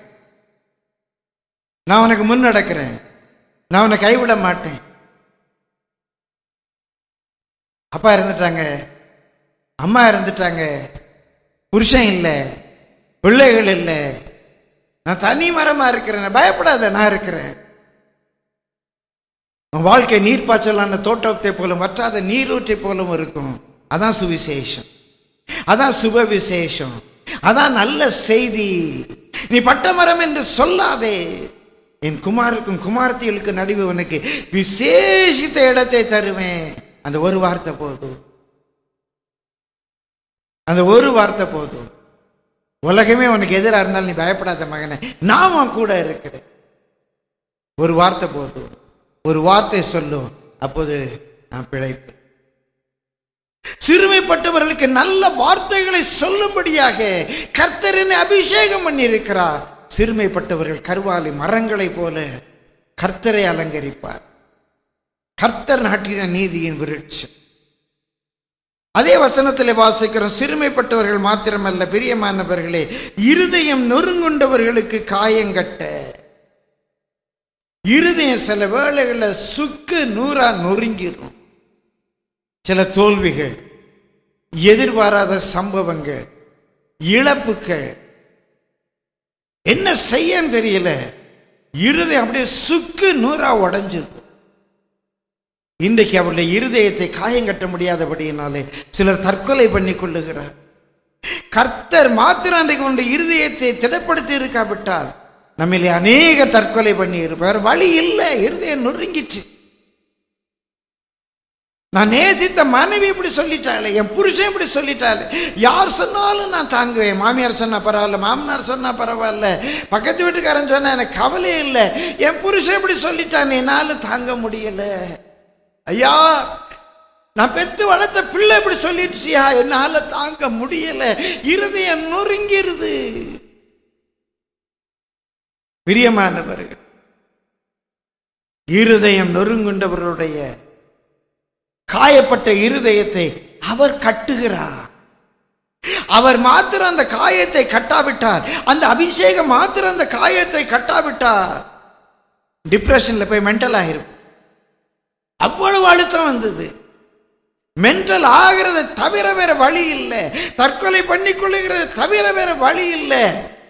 நான் உனக்கு முன் நடக்கிறேன் நான் உன்னை கைவிட மாட்டேன் அப்பா இருந்துட்டாங்க அம்மா இருந்துட்டாங்க புருஷன் இல்லை பிள்ளைகள் இல்லை நான் தனி மரமா இருக்கிறேன் பயப்படாத நான் இருக்கிறேன் உன் வாழ்க்கை நீர்ப்பாய்ச்சலான தோட்டத்தை போலும் வற்றாத நீரூற்றை போலும் இருக்கும் அதான் சுவிசேஷம் அதான் சுப விசேஷம் அதான் நல்ல செய்தி நீ பட்டமரம் என்று சொல்லாதே என் குமாருக்கும் குமாரத்திகளுக்கு நடுவே உனக்கு விசேஷித்த இடத்தை தருவேன் அந்த ஒரு வார்த்தை போதும் அந்த ஒரு வார்த்தை போதும் உலகமே உனக்கு எதிராக இருந்தாலும் நீ பயப்படாத மகனே நான் உன் கூட இருக்கிறேன் ஒரு வார்த்தை போதும் ஒரு வார்த்தை சொல்லும் அப்போது நான் பிழைப்பேன் சிறுமைப்பட்டவர்களுக்கு நல்ல வார்த்தைகளை சொல்லும்படியாக கர்த்தரினை அபிஷேகம் பண்ணியிருக்கிறார் சிறுமைப்பட்டவர்கள் கருவாலி மரங்களைப் போல கர்த்தரை அலங்கரிப்பார் கர்த்தர் நாட்டின நீதியின் விருட்சம் அதே வசனத்திலே வாசிக்கிறோம் சிறுமைப்பட்டவர்கள் மாத்திரமல்ல பிரியமானவர்களே இருதயம் நொறுங்குண்டவர்களுக்கு காயங்கட்ட இருதயம் சில வேளைகளில் சுக்கு நூறா நொறுங்கிடும் சில தோல்விகள் எதிர்பாராத சம்பவங்கள் இழப்புகள் என்ன செய்யன்னு தெரியல இருதயம் அப்படியே சுக்கு நூறா உடைஞ்சிருக்கும் இன்றைக்கு அவருடைய இருதயத்தை காயங்கட்ட முடியாதபடியினாலே சிலர் தற்கொலை பண்ணி கொள்ளுகிறார் கர்த்தர் மாத்திரம் அன்றைக்கு உன்னுடைய இருதயத்தை திடப்படுத்தி இருக்காவிட்டால் நம்மிலே அநேக தற்கொலை பண்ணி இருப்பார் வழி இல்லை இருதயம் நொறுங்கிச்சு நான் நேசித்த மனைவி இப்படி சொல்லிட்டாளே என் புருஷன் இப்படி சொல்லிட்டாளே யார் சொன்னாலும் நான் தாங்குவேன் மாமியார் சொன்னா பரவாயில்ல மாமனார் சொன்னா பரவாயில்ல பக்கத்து வீட்டுக்காரன் சொன்னா எனக்கு கவலையே இல்லை என் புருஷன் இப்படி சொல்லிட்டான் என்னால தாங்க முடியல ஐயா நான் பெத்து வளர்த்த பிள்ளை இப்படி சொல்லிடுச்சியா என்னால தாங்க முடியல இருதயம் நொறுங்கிருது பிரியமானவர்கள் இருதயம் நொறுங்குண்டவருடைய காயப்பட்ட இருதயத்தை அவர் கட்டுகிறார் அவர் மாத்திரம் அந்த காயத்தை கட்டாவிட்டார் அந்த அபிஷேகம் மாத்திரம் அந்த காயத்தை கட்டாவிட்டார் டிப்ரெஷன்ல போய் மென்டல் ஆகிருக்கும் அவ்வளவு அழுத்தம் வந்தது மென்டல் ஆகிறத தவிர வேற வழி இல்லை தற்கொலை பண்ணி கொள்ளுகிறது தவிர வேற வழி இல்லை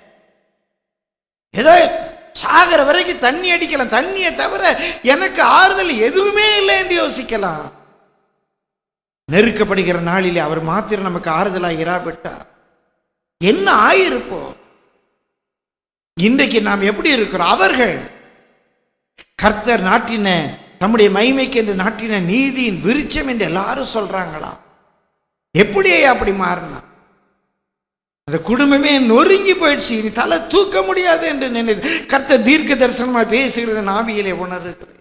ஏதோ சாகிற வரைக்கும் தண்ணி அடிக்கலாம் தண்ணியை தவிர எனக்கு ஆறுதல் எதுவுமே இல்லை என்று யோசிக்கலாம் நெருக்கப்படுகிற நாளிலே அவர் மாத்திரம் நமக்கு ஆறுதலாக இராவிட்டார் என்ன ஆயிருப்போம் இன்றைக்கு நாம் எப்படி இருக்கிறோம் அவர்கள் கர்த்தர் நாட்டின நம்முடைய மைமைக்கு என்று நாட்டின நீதியின் விருட்சம் என்று எல்லாரும் சொல்றாங்களாம் எப்படி அப்படி மாறினா அந்த குடும்பமே நொறுங்கி போயிடுச்சு இனி தலை தூக்க முடியாது என்று நினைத்து கர்த்தர் தீர்க்க தரிசனமா பேசுகிறது நாவியிலே உணர்கிறேன்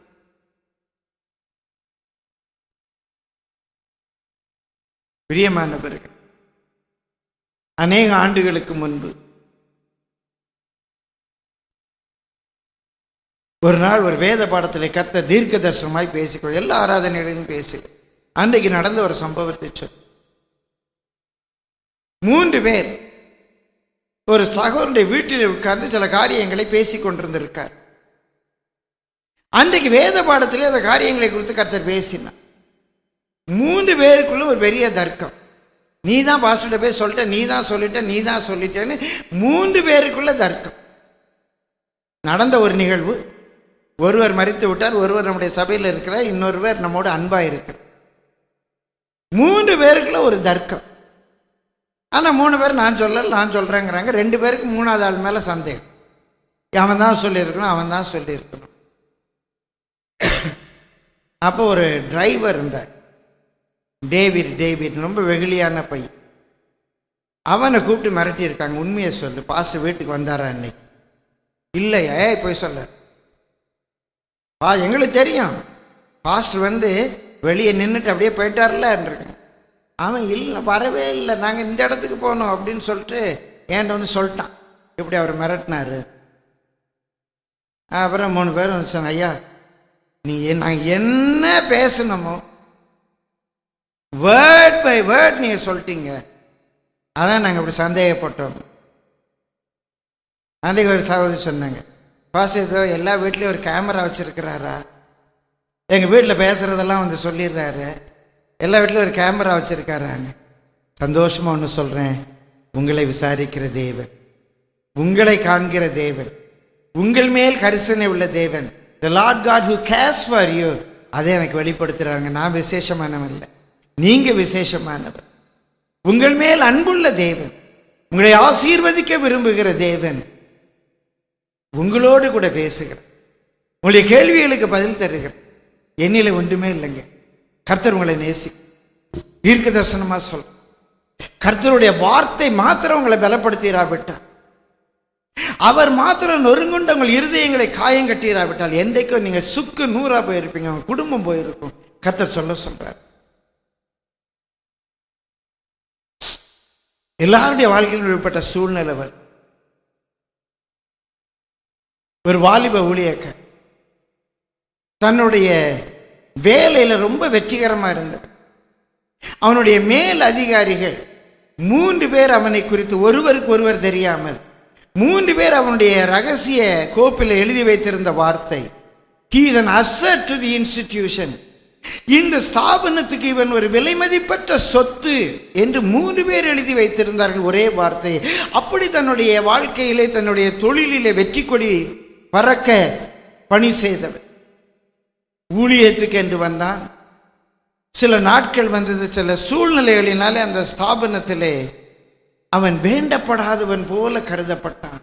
பிரியமானவர்கள் அநேக ஆண்டுகளுக்கு முன்பு ஒரு நாள் ஒரு வேத பாடத்தில் கர்த்த தீர்க்க தரிசனமாய் பேசிக்கொள் எல்லா ஆராதனைகளிலும் பேசு அன்றைக்கு நடந்த ஒரு சம்பவத்தை சொல் மூன்று பேர் ஒரு சகோதரனுடைய வீட்டில் உட்கார்ந்து சில காரியங்களை பேசிக் கொண்டிருந்திருக்கார் அன்றைக்கு வேத பாடத்திலே அந்த காரியங்களை குறித்து கர்த்தர் பேசினார் மூன்று பேருக்குள்ள ஒரு பெரிய தர்க்கம் நீ தான் பாஸ்டர்கிட்ட போய் சொல்லிட்ட நீ தான் சொல்லிட்ட நீ தான் சொல்லிட்டேன்னு மூன்று பேருக்குள்ள தர்க்கம் நடந்த ஒரு நிகழ்வு ஒருவர் மறித்து விட்டார் ஒருவர் நம்முடைய சபையில் இருக்கிறார் இன்னொருவர் நம்மோடு அன்பா இருக்கிறார் மூன்று பேருக்குள்ள ஒரு தர்க்கம் ஆனால் மூணு பேர் நான் சொல்லல நான் சொல்கிறேங்கிறாங்க ரெண்டு பேருக்கு மூணாவது ஆள் மேலே சந்தேகம் அவன் தான் சொல்லியிருக்கணும் அவன் தான் சொல்லியிருக்கணும் அப்போ ஒரு டிரைவர் இருந்தார் டேவிட் டேவிட் ரொம்ப வெகுளியான பையன் அவனை கூப்பிட்டு மிரட்டியிருக்காங்க உண்மையை சொல்லு பாஸ்டர் வீட்டுக்கு வந்தாரா அன்னைக்கு இல்லையா ஏய் போய் சொல்ல பா எங்களுக்கு தெரியும் பாஸ்டர் வந்து வெளியே நின்றுட்டு அப்படியே போயிட்டார்லன்றிருக்கேன் அவன் இல்லை வரவே இல்லை நாங்கள் இந்த இடத்துக்கு போனோம் அப்படின்னு சொல்லிட்டு என்கிட்ட வந்து சொல்லிட்டான் இப்படி அவர் மிரட்டினாரு அப்புறம் மூணு பேரும் வந்து சொன்ன ஐயா நீ நாங்கள் என்ன பேசணுமோ வேர்ட் பை வேர்ட் நீங்கள் சொல்லிட்டீங்க அதான் நாங்கள் இப்படி சந்தேகப்பட்டோம் அன்றைக்கு ஒரு சகோதரி சொன்னாங்க பாஸ்டர் ஏதோ எல்லா வீட்லேயும் ஒரு கேமரா வச்சுருக்கிறாரா எங்கள் வீட்டில் பேசுகிறதெல்லாம் வந்து சொல்லிடுறாரு எல்லா வீட்லையும் ஒரு கேமரா வச்சுருக்காரான்னு சந்தோஷமாக ஒன்று சொல்கிறேன் உங்களை விசாரிக்கிற தேவன் உங்களை காண்கிற தேவன் உங்கள் மேல் கரிசனை உள்ள தேவன் the Lord God who cares for you அதை எனக்கு வெளிப்படுத்துகிறாங்க நான் விசேஷமானவன் இல்லை நீங்கள் விசேஷமானவர் உங்கள் மேல் அன்புள்ள தேவன் உங்களை ஆசீர்வதிக்க விரும்புகிற தேவன் உங்களோடு கூட பேசுகிறார் உங்களுடைய கேள்விகளுக்கு பதில் தருகிறார் என்னில ஒன்றுமே இல்லைங்க கர்த்தர் உங்களை நேசி தீர்க்க தரிசனமா சொல் கர்த்தருடைய வார்த்தை மாத்திரம் உங்களை பலப்படுத்திராவிட்டார் அவர் மாத்திரம் நொறுங்குண்ட உங்கள் இருதயங்களை காயம் கட்டிராவிட்டால் என்றைக்கும் நீங்க சுக்கு நூறா போயிருப்பீங்க உங்க குடும்பம் போயிருக்கும் கர்த்தர் சொல்ல சொல்றார் எல்லாருடைய வாழ்க்கையில் ஏற்பட்ட சூழ்நிலை வரும் ஒரு வாலிப ஊழியக்க தன்னுடைய வேலையில ரொம்ப வெற்றிகரமா இருந்தது அவனுடைய மேல் அதிகாரிகள் மூன்று பேர் அவனை குறித்து ஒருவருக்கு ஒருவர் தெரியாமல் மூன்று பேர் அவனுடைய ரகசிய கோப்பில் எழுதி வைத்திருந்த வார்த்தை he is an asset to the institution இந்த ஸ்தாபனத்துக்கு இவன் ஒரு விலை மதிப்பற்ற சொத்து என்று மூன்று பேர் எழுதி வைத்திருந்தார்கள் ஒரே வார்த்தையை அப்படி தன்னுடைய வாழ்க்கையிலே தன்னுடைய தொழிலிலே வெற்றி கொடி பறக்க பணி செய்தவன் ஊழியத்துக்கு என்று வந்தான் சில நாட்கள் வந்தது சில சூழ்நிலைகளினாலே அந்த ஸ்தாபனத்திலே அவன் வேண்டப்படாதவன் போல கருதப்பட்டான்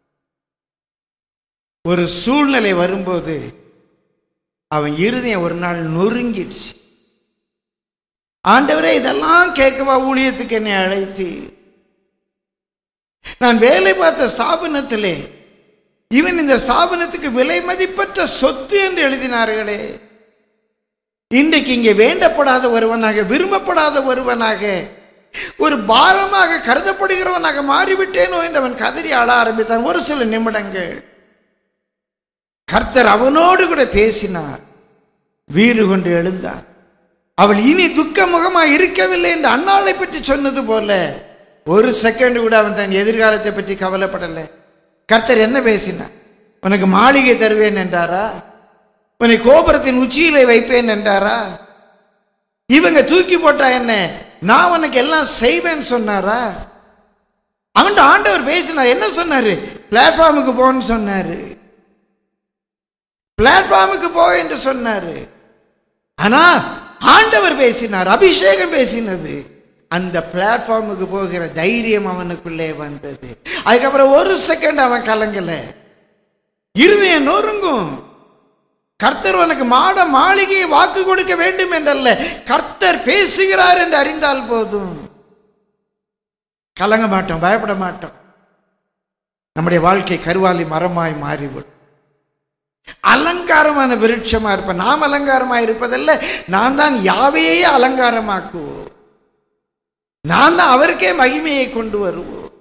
ஒரு சூழ்நிலை வரும்போது அவன் இருதயம் ஒரு நாள் நொறுங்கிடுச்சு ஆண்டவரே இதெல்லாம் கேட்கவா ஊழியத்துக்கு என்னை அழைத்து நான் வேலை பார்த்த ஸ்தாபனத்திலே இவன் இந்த ஸ்தாபனத்துக்கு விலை மதிப்பற்ற சொத்து என்று எழுதினார்களே இன்றைக்கு இங்கே வேண்டப்படாத ஒருவனாக விரும்பப்படாத ஒருவனாக ஒரு பாரமாக கருதப்படுகிறவனாக மாறிவிட்டேனோ என்று அவன் கதறி ஆள ஆரம்பித்தான் ஒரு சில நிமிடங்கள் கர்த்தர் அவனோடு கூட பேசினார் வீறு கொண்டு எழுந்தார் அவள் இனி துக்க முகமாக இருக்கவில்லை என்று அன்னாளை பற்றி சொன்னது போல ஒரு செகண்ட் கூட அவன் தன் எதிர்காலத்தை பற்றி கவலைப்படலை கர்த்தர் என்ன பேசினார் உனக்கு மாளிகை தருவேன் என்றாரா உன்னை கோபுரத்தின் உச்சியிலே வைப்பேன் என்றாரா இவங்க தூக்கி போட்டா என்ன நான் உனக்கு எல்லாம் செய்வேன்னு சொன்னாரா அவன்கிட்ட ஆண்டவர் பேசினார் என்ன சொன்னாரு பிளாட்ஃபார்முக்கு போன்னு சொன்னாரு பிளாட்ஃபார்முக்கு போ என்று சொன்னாரு ஆனா ஆண்டவர் பேசினார் அபிஷேகம் பேசினது அந்த பிளாட்ஃபார்முக்கு போகிற தைரியம் அவனுக்குள்ளே வந்தது அதுக்கப்புறம் ஒரு செகண்ட் அவன் கலங்கல இருதயம் நொறுங்கும் கர்த்தர் உனக்கு மாட மாளிகையை வாக்கு கொடுக்க வேண்டும் என்றல்ல கர்த்தர் பேசுகிறார் என்று அறிந்தால் போதும் கலங்க மாட்டோம் பயப்பட மாட்டோம் நம்முடைய வாழ்க்கை கருவாலி மரமாய் மாறிவிடும் அலங்காரமான விருட்சமா இருப்பேன் நாம் அலங்காரமா இருப்பதல்ல நான் தான் யாவையே அலங்காரமாக்குவோம் நான் தான் அவருக்கே மகிமையை கொண்டு வருவோம்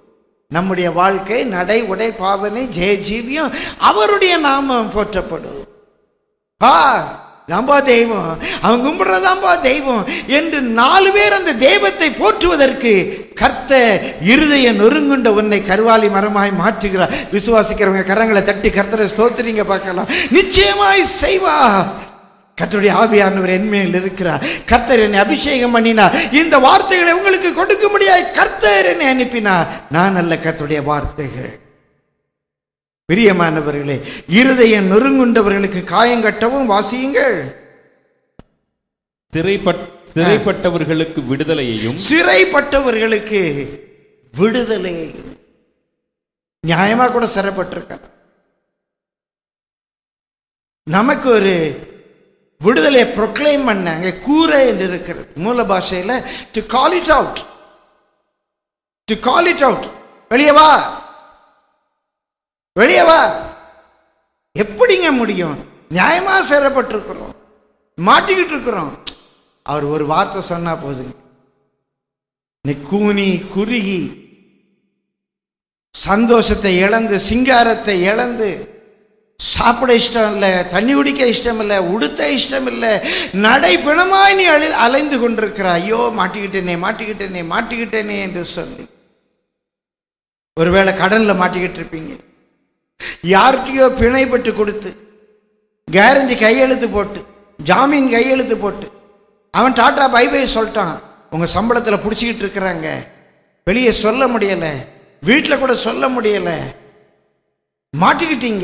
நம்முடைய வாழ்க்கை நடை உடை பாவனை ஜெய ஜீவியம் அவருடைய நாமம் போற்றப்படும் ஆ தாம்பா தெய்வம் அவன் கும்பிடுறதாம்பா தெய்வம் என்று நாலு பேர் அந்த தெய்வத்தை போற்றுவதற்கு கர்த்த இருதய நொறுங்குண்ட உன்னை கருவாலி மரமாய் மாற்றுகிறார் விசுவாசிக்கிறவங்க கரங்களை தட்டி கர்த்தரை ஸ்தோத்திரிங்க பார்க்கலாம் நிச்சயமாய் செய்வா கர்த்தருடைய ஆவியானவர் என்மேல் இருக்கிறார் கர்த்தர் என்னை அபிஷேகம் பண்ணினார் இந்த வார்த்தைகளை உங்களுக்கு கொடுக்க முடியாது கர்த்தர் என்னை அனுப்பினார் நான் அல்ல கர்த்தருடைய வார்த்தைகள் பிரியமானவர்களே இருதயம் நொறுங்குண்டவர்களுக்கு காயங்கட்டவும் வாசியுங்கள் சிறைப்பட் சிறைப்பட்டவர்களுக்கு விடுதலையையும் சிறைப்பட்டவர்களுக்கு விடுதலையையும் நியாயமா கூட சிறைப்பட்டிருக்க நமக்கு ஒரு விடுதலையை ப்ரொக்ளைம் பண்ண அங்கே கூரை என்று இருக்கிறது மூல பாஷையில் to call it out to call it out வெளியே வா வெளியே வா எப்படிங்க முடியும் நியாயமா சிறைப்பட்டிருக்கிறோம் மாட்டிக்கிட்டு இருக்கிறோம் அவர் ஒரு வார்த்தை சொன்னா போதுங்க நீ கூனி குறுகி சந்தோஷத்தை இழந்து சிங்காரத்தை இழந்து சாப்பிட இஷ்டம் இல்லை தண்ணி குடிக்க இஷ்டம் இல்லை உடுத்த இஷ்டம் இல்லை நடை பிணமாய் நீ அழி அலைந்து கொண்டிருக்கிறாய் ஐயோ மாட்டிக்கிட்டேனே மாட்டிக்கிட்டேனே மாட்டிக்கிட்டேனே என்று சொல்லி ஒருவேளை கடன்ல மாட்டிக்கிட்டு இருப்பீங்க யார்கிட்டயோ பிணைப்பட்டு கொடுத்து கேரண்டி கையெழுத்து போட்டு ஜாமீன் கையெழுத்து போட்டு அவன் டாட்டா பை பை சொல்லிட்டான் உங்கள் சம்பளத்தில் பிடிச்சிக்கிட்டு இருக்கிறாங்க வெளியே சொல்ல முடியலை வீட்டில் கூட சொல்ல முடியலை மாட்டிக்கிட்டீங்க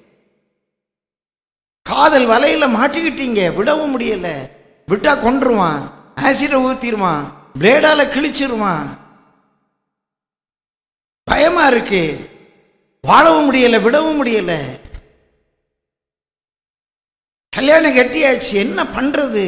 காதல் வலையில மாட்டிக்கிட்டீங்க விடவும் முடியல விட்டா கொன்றுவான் ஆசிட ஊத்திடுவான் பிளேடால கிழிச்சிருவான் பயமா இருக்கு வாழவும் முடியல விடவும் முடியல கல்யாணம் கட்டியாச்சு என்ன பண்றது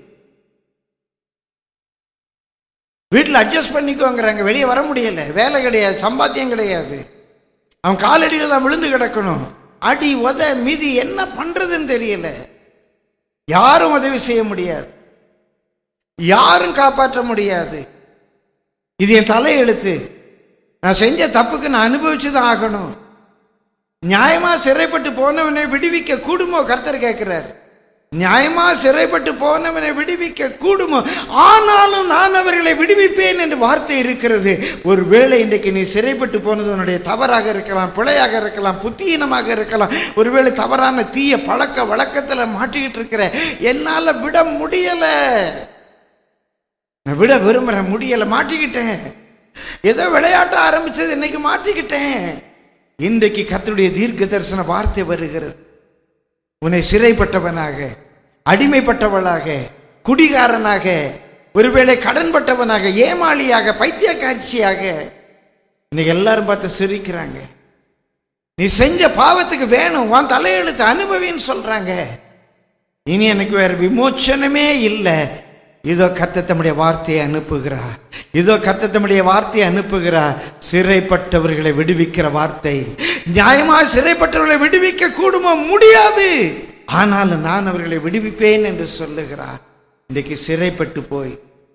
வீட்டில் அட்ஜஸ்ட் பண்ணிக்கோங்கிறாங்க வெளியே வர முடியல வேலை கிடையாது சம்பாத்தியம் கிடையாது அவன் காலடியில் தான் விழுந்து கிடக்கணும் அடி உத மிதி என்ன பண்றதுன்னு தெரியல யாரும் உதவி செய்ய முடியாது யாரும் காப்பாற்ற முடியாது இது என் தலையெழுத்து நான் செஞ்ச தப்புக்கு நான் அனுபவிச்சு தான் ஆகணும் நியாயமா சிறைப்பட்டு போனவனை விடுவிக்க கூடுமோ கர்த்தர் கேட்கிறார் நியாயமா சிறைப்பட்டு போனவனை விடுவிக்க கூடுமோ ஆனாலும் நான் அவர்களை விடுவிப்பேன் என்று வார்த்தை இருக்கிறது ஒருவேளை இன்றைக்கு நீ சிறைப்பட்டு போனது உன்னுடைய தவறாக இருக்கலாம் பிழையாக இருக்கலாம் புத்தியீனமாக இருக்கலாம் ஒருவேளை தவறான தீய பழக்க வழக்கத்தில் மாட்டிக்கிட்டு இருக்கிற என்னால் விட முடியல நான் விட விரும்புகிறேன் முடியலை மாட்டிக்கிட்டேன் ஏதோ விளையாட்ட ஆரம்பிச்சது இன்னைக்கு மாட்டிக்கிட்டேன் இன்றைக்கு கர்த்தருடைய தீர்க்க தரிசன வார்த்தை வருகிறது உன்னை சிறைப்பட்டவனாக அடிமைப்பட்டவளாக குடிகாரனாக ஒருவேளை கடன்பட்டவனாக ஏமாளியாக பைத்தியக்காட்சியாக இன்னைக்கு எல்லாரும் பார்த்து சிரிக்கிறாங்க நீ செஞ்ச பாவத்துக்கு வேணும் உன் தலையெழுத்து அனுபவின்னு சொல்றாங்க இனி எனக்கு வேற விமோச்சனமே இல்லை இதோ கர்த்த தம்முடைய வார்த்தையை அனுப்புகிறா இதோ கர்த்த தம்முடைய வார்த்தையை அனுப்புகிறா சிறைப்பட்டவர்களை விடுவிக்கிற வார்த்தை நியாயமா சிறைப்பட்டவர்களை விடுவிக்க கூடுமோ முடியாது ஆனாலும் நான் அவர்களை விடுவிப்பேன் என்று சொல்லுகிறார் இன்றைக்கு சிறைப்பட்டு போய்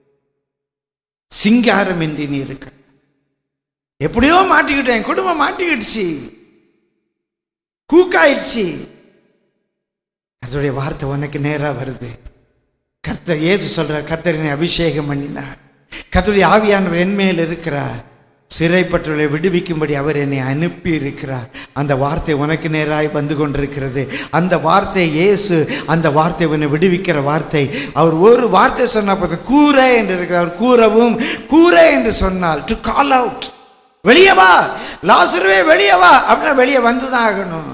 சிங்காரம் என்று நீ இருக்க எப்படியோ மாட்டிக்கிட்டேன் குடும்பம் மாட்டிக்கிடுச்சு கூக்காயிடுச்சு அதோடைய வார்த்தை உனக்கு நேரா வருது கர்த்தர் இயேசு சொல்றார் கர்த்தர் என்னை அபிஷேகம் பண்ணினார் கர்த்தருடைய ஆவியானவர் என்மேல் இருக்கிறார் சிறைப்பட்டவர்களை விடுவிக்கும்படி அவர் என்னை அனுப்பி இருக்கிறார் அந்த வார்த்தை உனக்கு நேராய் வந்து கொண்டிருக்கிறது அந்த வார்த்தை இயேசு அந்த வார்த்தை உன்னை விடுவிக்கிற வார்த்தை அவர் ஒரு வார்த்தை சொன்னா போதும் கூரை என்று இருக்கிறார் கூறவும் கூரை என்று சொன்னால் டு கால் அவுட் வெளியே வா லாசருவே வெளியே வா அப்படின்னா வெளியே வந்து தான் ஆகணும்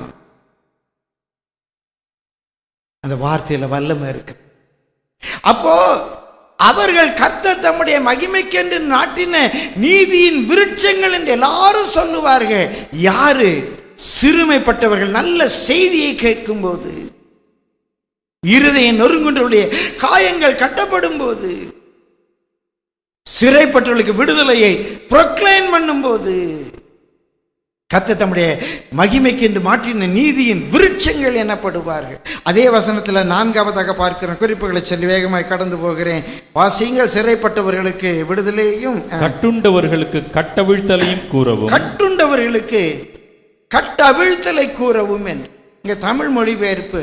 அந்த வார்த்தையில வல்லமை இருக்கு அப்போ அவர்கள் கர்த்தர் தம்முடைய மகிமைக்கென்று நாட்டின நீதியின் விருட்சங்கள் என்று எல்லாரும் சொல்லுவார்கள் யாரு சிறுமைப்பட்டவர்கள் நல்ல செய்தியை கேட்கும்போது இருதயம் நொறுங்குன்றவருடைய காயங்கள் கட்டப்படும் போது சிறைப்பட்டவர்களுக்கு விடுதலையை ப்ரொக்ளைன் பண்ணும்போது கத்த தம்முடைய மகிமைக்கு என்று மாற்றின நீதியின் விருட்சங்கள் எனப்படுவார்கள் அதே வசனத்தில் நான்காவதாக பார்க்கிற குறிப்புகளை சொல்லி வேகமாய் கடந்து போகிறேன் வாசியுங்கள் சிறைப்பட்டவர்களுக்கு விடுதலையும் அஹ், கட்டுண்டவர்களுக்கு கட்டவிழ்த்தலையும் கூறவும் கட்டுண்டவர்களுக்கு கட்டவிழ்த்தலை கூறவும் என்று இங்க தமிழ் மொழிபெயர்ப்பு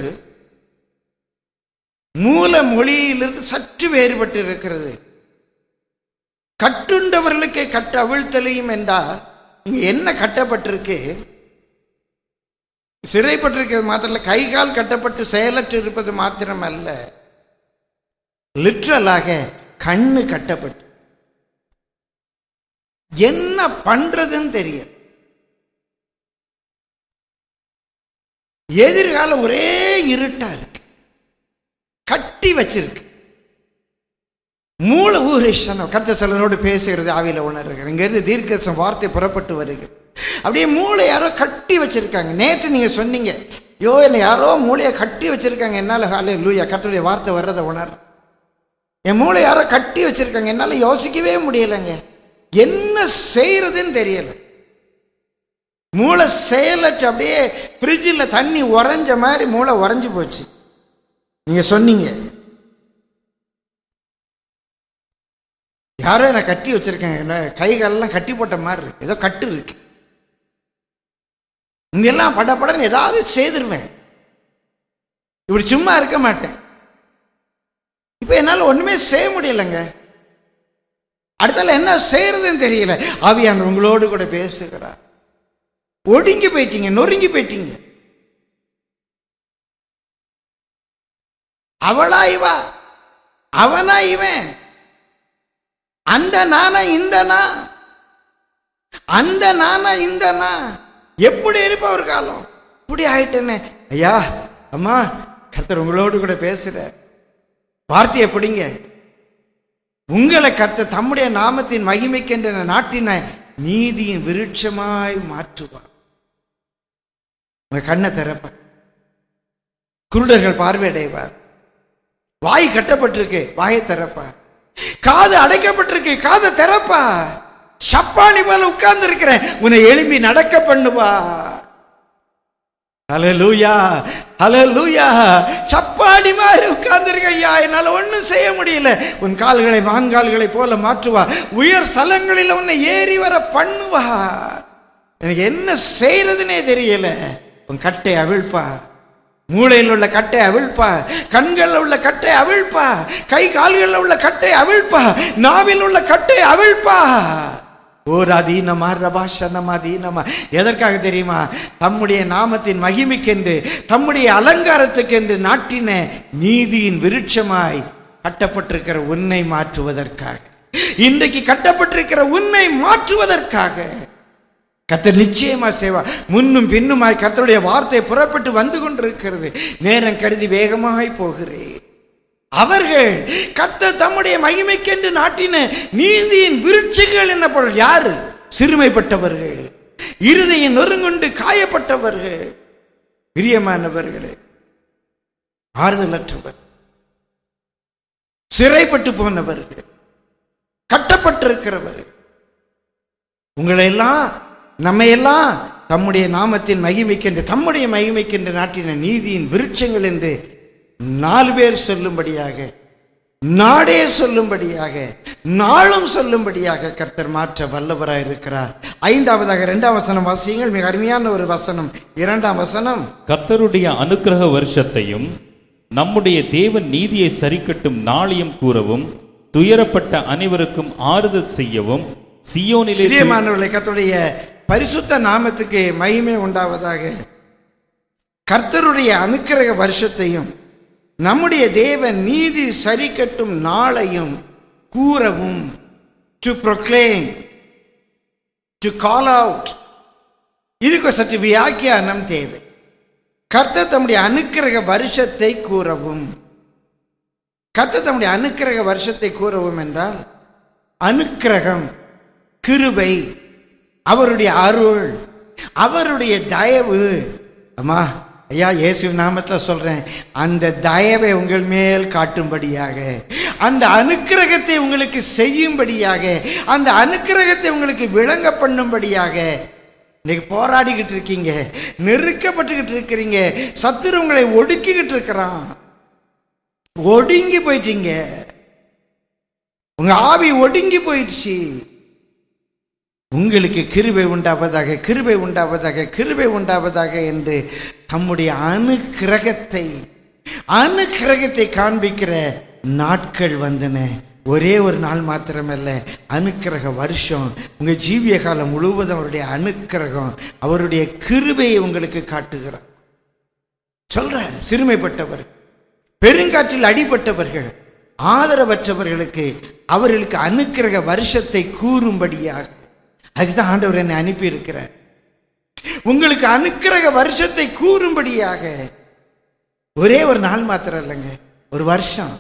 மூல மொழியிலிருந்து சற்று வேறுபட்டு இருக்கிறது கட்டுண்டவர்களுக்கு கட்ட அவிழ்த்தலையும் என்றால் இங்க என்ன கட்டப்பட்டிருக்கு சிறைப்பட்டிருக்கிறது மாத்திரம் இல்ல, கை கால் கட்டப்பட்டு செயலற்று இருப்பது மாத்திரம் அல்ல லிட்ரலாக கண்ணு கட்டப்பட்டு என்ன பண்றதுன்னு தெரியல எதிர்காலம் ஒரே இருட்டா இருக்கு கட்டி வச்சிருக்கு மூல ஊரேஷன் கர்த்த சிலரோடு பேசுகிறது ஆவியில உணர்கிறேன் இங்கிருந்து தீர்க்கசம் வார்த்தை புறப்பட்டு வருகிறது அப்படியே மூளை யாரோ கட்டி வச்சிருக்காங்க நேற்று நீங்க சொன்னீங்க யோ என்னை யாரோ மூளையை கட்டி வச்சிருக்காங்க என்னால ஹாலே லூயா கர்த்தருடைய வார்த்தை வர்றதை உணர் என் மூளை யாரோ கட்டி வச்சிருக்காங்க என்னால யோசிக்கவே முடியலைங்க என்ன செய்யறதுன்னு தெரியல மூளை செயலற்று அப்படியே ஃப்ரிட்ஜில் தண்ணி உறைஞ்ச மாதிரி மூளை உறைஞ்சு போச்சு நீங்க சொன்னீங்க யாரோ என்னை கட்டி வச்சிருக்காங்க என்ன கை காலெல்லாம் கட்டி போட்ட மாதிரி இருக்கு ஏதோ கட்டு இருக்கு இங்கெல்லாம் பட படன்னு ஏதாவது செய்திருவேன் இப்படி சும்மா இருக்க மாட்டேன் இப்போ என்னால் ஒண்ணுமே செய்ய முடியலைங்க அடுத்தால என்ன செய்யறதுன்னு தெரியல ஆவியானவர் உங்களோடு கூட பேசுகிறார் ஒடுங்கி போயிட்டீங்க நொறுங்கி போயிட்டீங்க அவளா இவா அவனா இவன் அந்த நானா இந்த நான் அந்த நானா இந்த நான் எப்படி இருப்ப ஒரு காலம் இப்படி ஆயிட்டேனே ஐயா அம்மா கர்த்தர் உங்களோடு கூட பேசுற வார்த்தையை பிடிங்க உங்களை கர்த்தர் தம்முடைய நாமத்தின் மகிமைக்கென்ற நாட்டின நீதியின் விருட்சமாய் மாற்றுவார் உங்க கண்ணை திறப்ப குருடர்கள் பார்வையடைவார் வாய் கட்டப்பட்டிருக்கு வாயை திறப்பா காது அடைக்கப்பட்டிருக்கு காதை திறப்பா சப்பானி போல உட்கார்ந்து இருக்கிறேன் உன்னை எழும்பி நடக்க பண்ணுவா ஹalleluya ஹalleluya சப்பானி மாதிரி உட்கார்ந்துருக்க ஐயா என்னால ஒண்ணும் செய்ய முடியல உன் கால்களை வான்கால்களை போல மாற்றுவா உயர் ஸ்தலங்களில் உன்னை ஏறி வர பண்ணுவா எனக்கு என்ன செய்யறதுனே தெரியல உன் கட்டை அவிழ்ப்பா மூளையில் உள்ள கட்டை அவிழ்ப்பா கண்களில் உள்ள கட்டை அவிழ்ப்பா கை கால்களில் உள்ள கட்டை அவிழ்ப்பா நாவில் உள்ள கட்டை அவிழ்ப்பா ஓர் அதீனமா ரபாஷனமா அதீனமா எதற்காக தெரியுமா தம்முடைய நாமத்தின் மகிமைக்கென்று தம்முடைய அலங்காரத்துக்கென்று நாட்டின நீதியின் விருட்சமாய் கட்டப்பட்டிருக்கிற உன்னை மாற்றுவதற்காக இன்றைக்கு கட்டப்பட்டிருக்கிற உன்னை மாற்றுவதற்காக கர்த்தர் நிச்சயமா செய்வா முன்னும் பின்னுமாய் கர்த்தருடைய வார்த்தை புறப்பட்டு வந்து கொண்டிருக்கிறது நேரம் கருதி வேகமாய் போகிறேன் அவர்கள் கர்த்தர் தம்முடைய மகிமைக்கென்று நாட்டின நீதியின் விருட்சங்கள் என்ன பொருள் யாரு சிறுமைப்பட்டவர்கள் இருதையின் நொறுங்குண்டு காயப்பட்டவர்கள் பிரியமானவர்களே ஆறுதலற்றவர் சிறைப்பட்டு போனவர்கள் கட்டப்பட்டிருக்கிறவர்கள் உங்களை எல்லாம் நம்ம எல்லாம் தம்முடைய நாமத்தின் மகிமைக்கென்று தம்முடைய மகிமைக்கென்று நாட்டின நீதியின் விருட்சங்கள் என்று நாலு பேர் சொல்லும்படியாக நாடே சொல்லும்படியாக நாளும் சொல்லும்படியாக கர்த்தர் மாற்ற வல்லவராய் இருக்கிறார் ஐந்தாவதாக இரண்டாம் வசனம் வாசியுங்கள் மிக அருமையான ஒரு வசனம் இரண்டாம் வசனம் கர்த்தருடைய அனுக்கிரக வருஷத்தையும் நம்முடைய தேவன் நீதியை சரிக்கட்டும் நாளையும் கூறவும் துயரப்பட்ட அனைவருக்கும் ஆறுதல் செய்யவும் சியோனிலே பிரியமானவர்களை கர்த்தருடைய பரிசுத்த நாமத்துக்கு மகிமை உண்டாவதாக கர்த்தருடைய அனுக்கிரக வருஷத்தையும் நம்முடைய தேவன் நீதி சரி கட்டும் நாளையும் கூறவும் to proclaim to call out இதுக்கு சற்று வியாக்கியானம் தேவை கர்த்தர் தம்முடைய அனுக்கிரக வருஷத்தை கூறவும் கர்த்தர் தம்முடைய அனுக்கிரக வருஷத்தை கூறவும் என்றால் அனுக்கிரகம் கிருபை அவருடைய அருள் அவருடைய தயவு அம்மா ஐயா இயேசு நாமத்தில் சொல்றேன் அந்த தயவை உங்கள் மேல் காட்டும்படியாக அந்த அனுக்கிரகத்தை உங்களுக்கு செய்யும்படியாக அந்த அனுக்கிரகத்தை உங்களுக்கு விளங்க பண்ணும்படியாக இன்னைக்கு போராடிக்கிட்டு இருக்கீங்க நெருக்கப்பட்டுக்கிட்டு இருக்கிறீங்க சத்துரு உங்களை ஒடுக்கிக்கிட்டு இருக்கிறான் ஒடுங்கி போயிட்டீங்க உங்க ஆவி ஒடுங்கி போயிடுச்சு உங்களுக்கு கிருபை உண்டாவதாக கிருபை உண்டாவதாக கிருபை உண்டாவதாக என்று தம்முடைய அணுக்கிரகத்தை அணுக்கிரகத்தை காண்பிக்கிற நாட்கள் வந்தன ஒரே ஒரு நாள் மாத்திரமல்ல அனுக்கிரக வருஷம் உங்க ஜீவிய காலம் முழுவதும் அவருடைய அனுக்கிரகம் அவருடைய கிருபையை உங்களுக்கு காட்டுகிறார் சொல்ற சிறுமைப்பட்டவர் பெருங்காற்றில் அடிபட்டவர்கள் ஆதரவற்றவர்களுக்கு அவர்களுக்கு அனுக்கிரக வருஷத்தை கூறும்படியாக அதுதான் ஆண்டவர் என்னை அனுப்பி இருக்கிறார் உங்களுக்கு அனுக்கிரக வருஷத்தை கூறும்படியாக ஒரே ஒரு நாள் மாத்திரம் இல்லைங்க ஒரு வருஷம்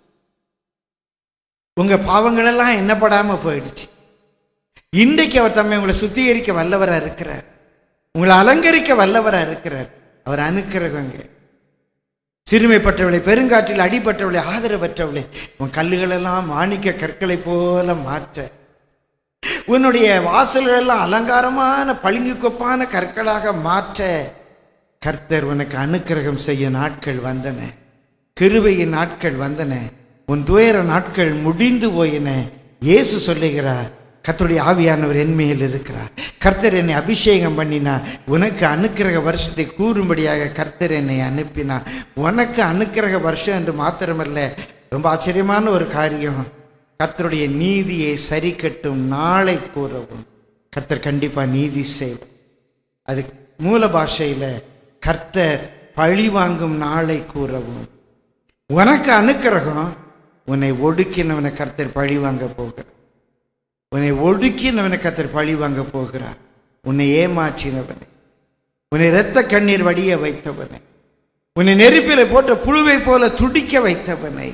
உங்க பாவங்கள் எல்லாம் எண்ணப்படாம போயிடுச்சு இன்றைக்கு அவர் தம்மை உங்களை சுத்திகரிக்க வல்லவரா இருக்கிறார் உங்களை அலங்கரிக்க வல்லவரா இருக்கிறார் அவர் அனுக்கிரகங்க சிறுமைப்பட்டவளை பெருங்காற்றில் அடிபட்டவளை ஆதரவற்றவளை உன் கல்லுகளெல்லாம் மாணிக்க கற்களை போல மாற்ற உன்னுடைய வாசல்கள் எல்லாம் அலங்காரமான பளிங்கு கொப்பான கற்களாக மாற்ற கர்த்தர் உனக்கு அனுக்கிரகம் செய்ய நாட்கள் வந்தன கிருபையின் நாட்கள் வந்தன உன் துயர நாட்கள் முடிந்து போயின இயேசு சொல்லுகிறார் கர்த்தருடைய ஆவியானவர் என்மையில் இருக்கிறார் கர்த்தர் என்னை அபிஷேகம் பண்ணினா உனக்கு அனுக்கிரக வருஷத்தை கூறும்படியாக கர்த்தர் என்னை அனுப்பினா உனக்கு அனுக்கிரக வருஷம் என்று மாத்திரமல்ல ரொம்ப ஆச்சரியமான ஒரு காரியம் கர்த்தருடைய நீதியை சரி கட்டும் நாளை கூறவும் கர்த்தர் கண்டிப்பா நீதி செய்வார் அது மூல பாஷையில் கர்த்தர் பழி வாங்கும் நாளை கூறவும் உனக்கு அனுக்கிரகம் உன்னை ஒடுக்கினவனை கர்த்தர் பழி வாங்க போகிறார் உன்னை ஒடுக்கினவனை கர்த்தர் பழி வாங்க போகிறார் உன்னை ஏமாற்றினவனை உன்னை இரத்த கண்ணீர் வடிய வைத்தவனை உன்னை நெருப்பில போட்ட புழுவை போல துடிக்க வைத்தவனை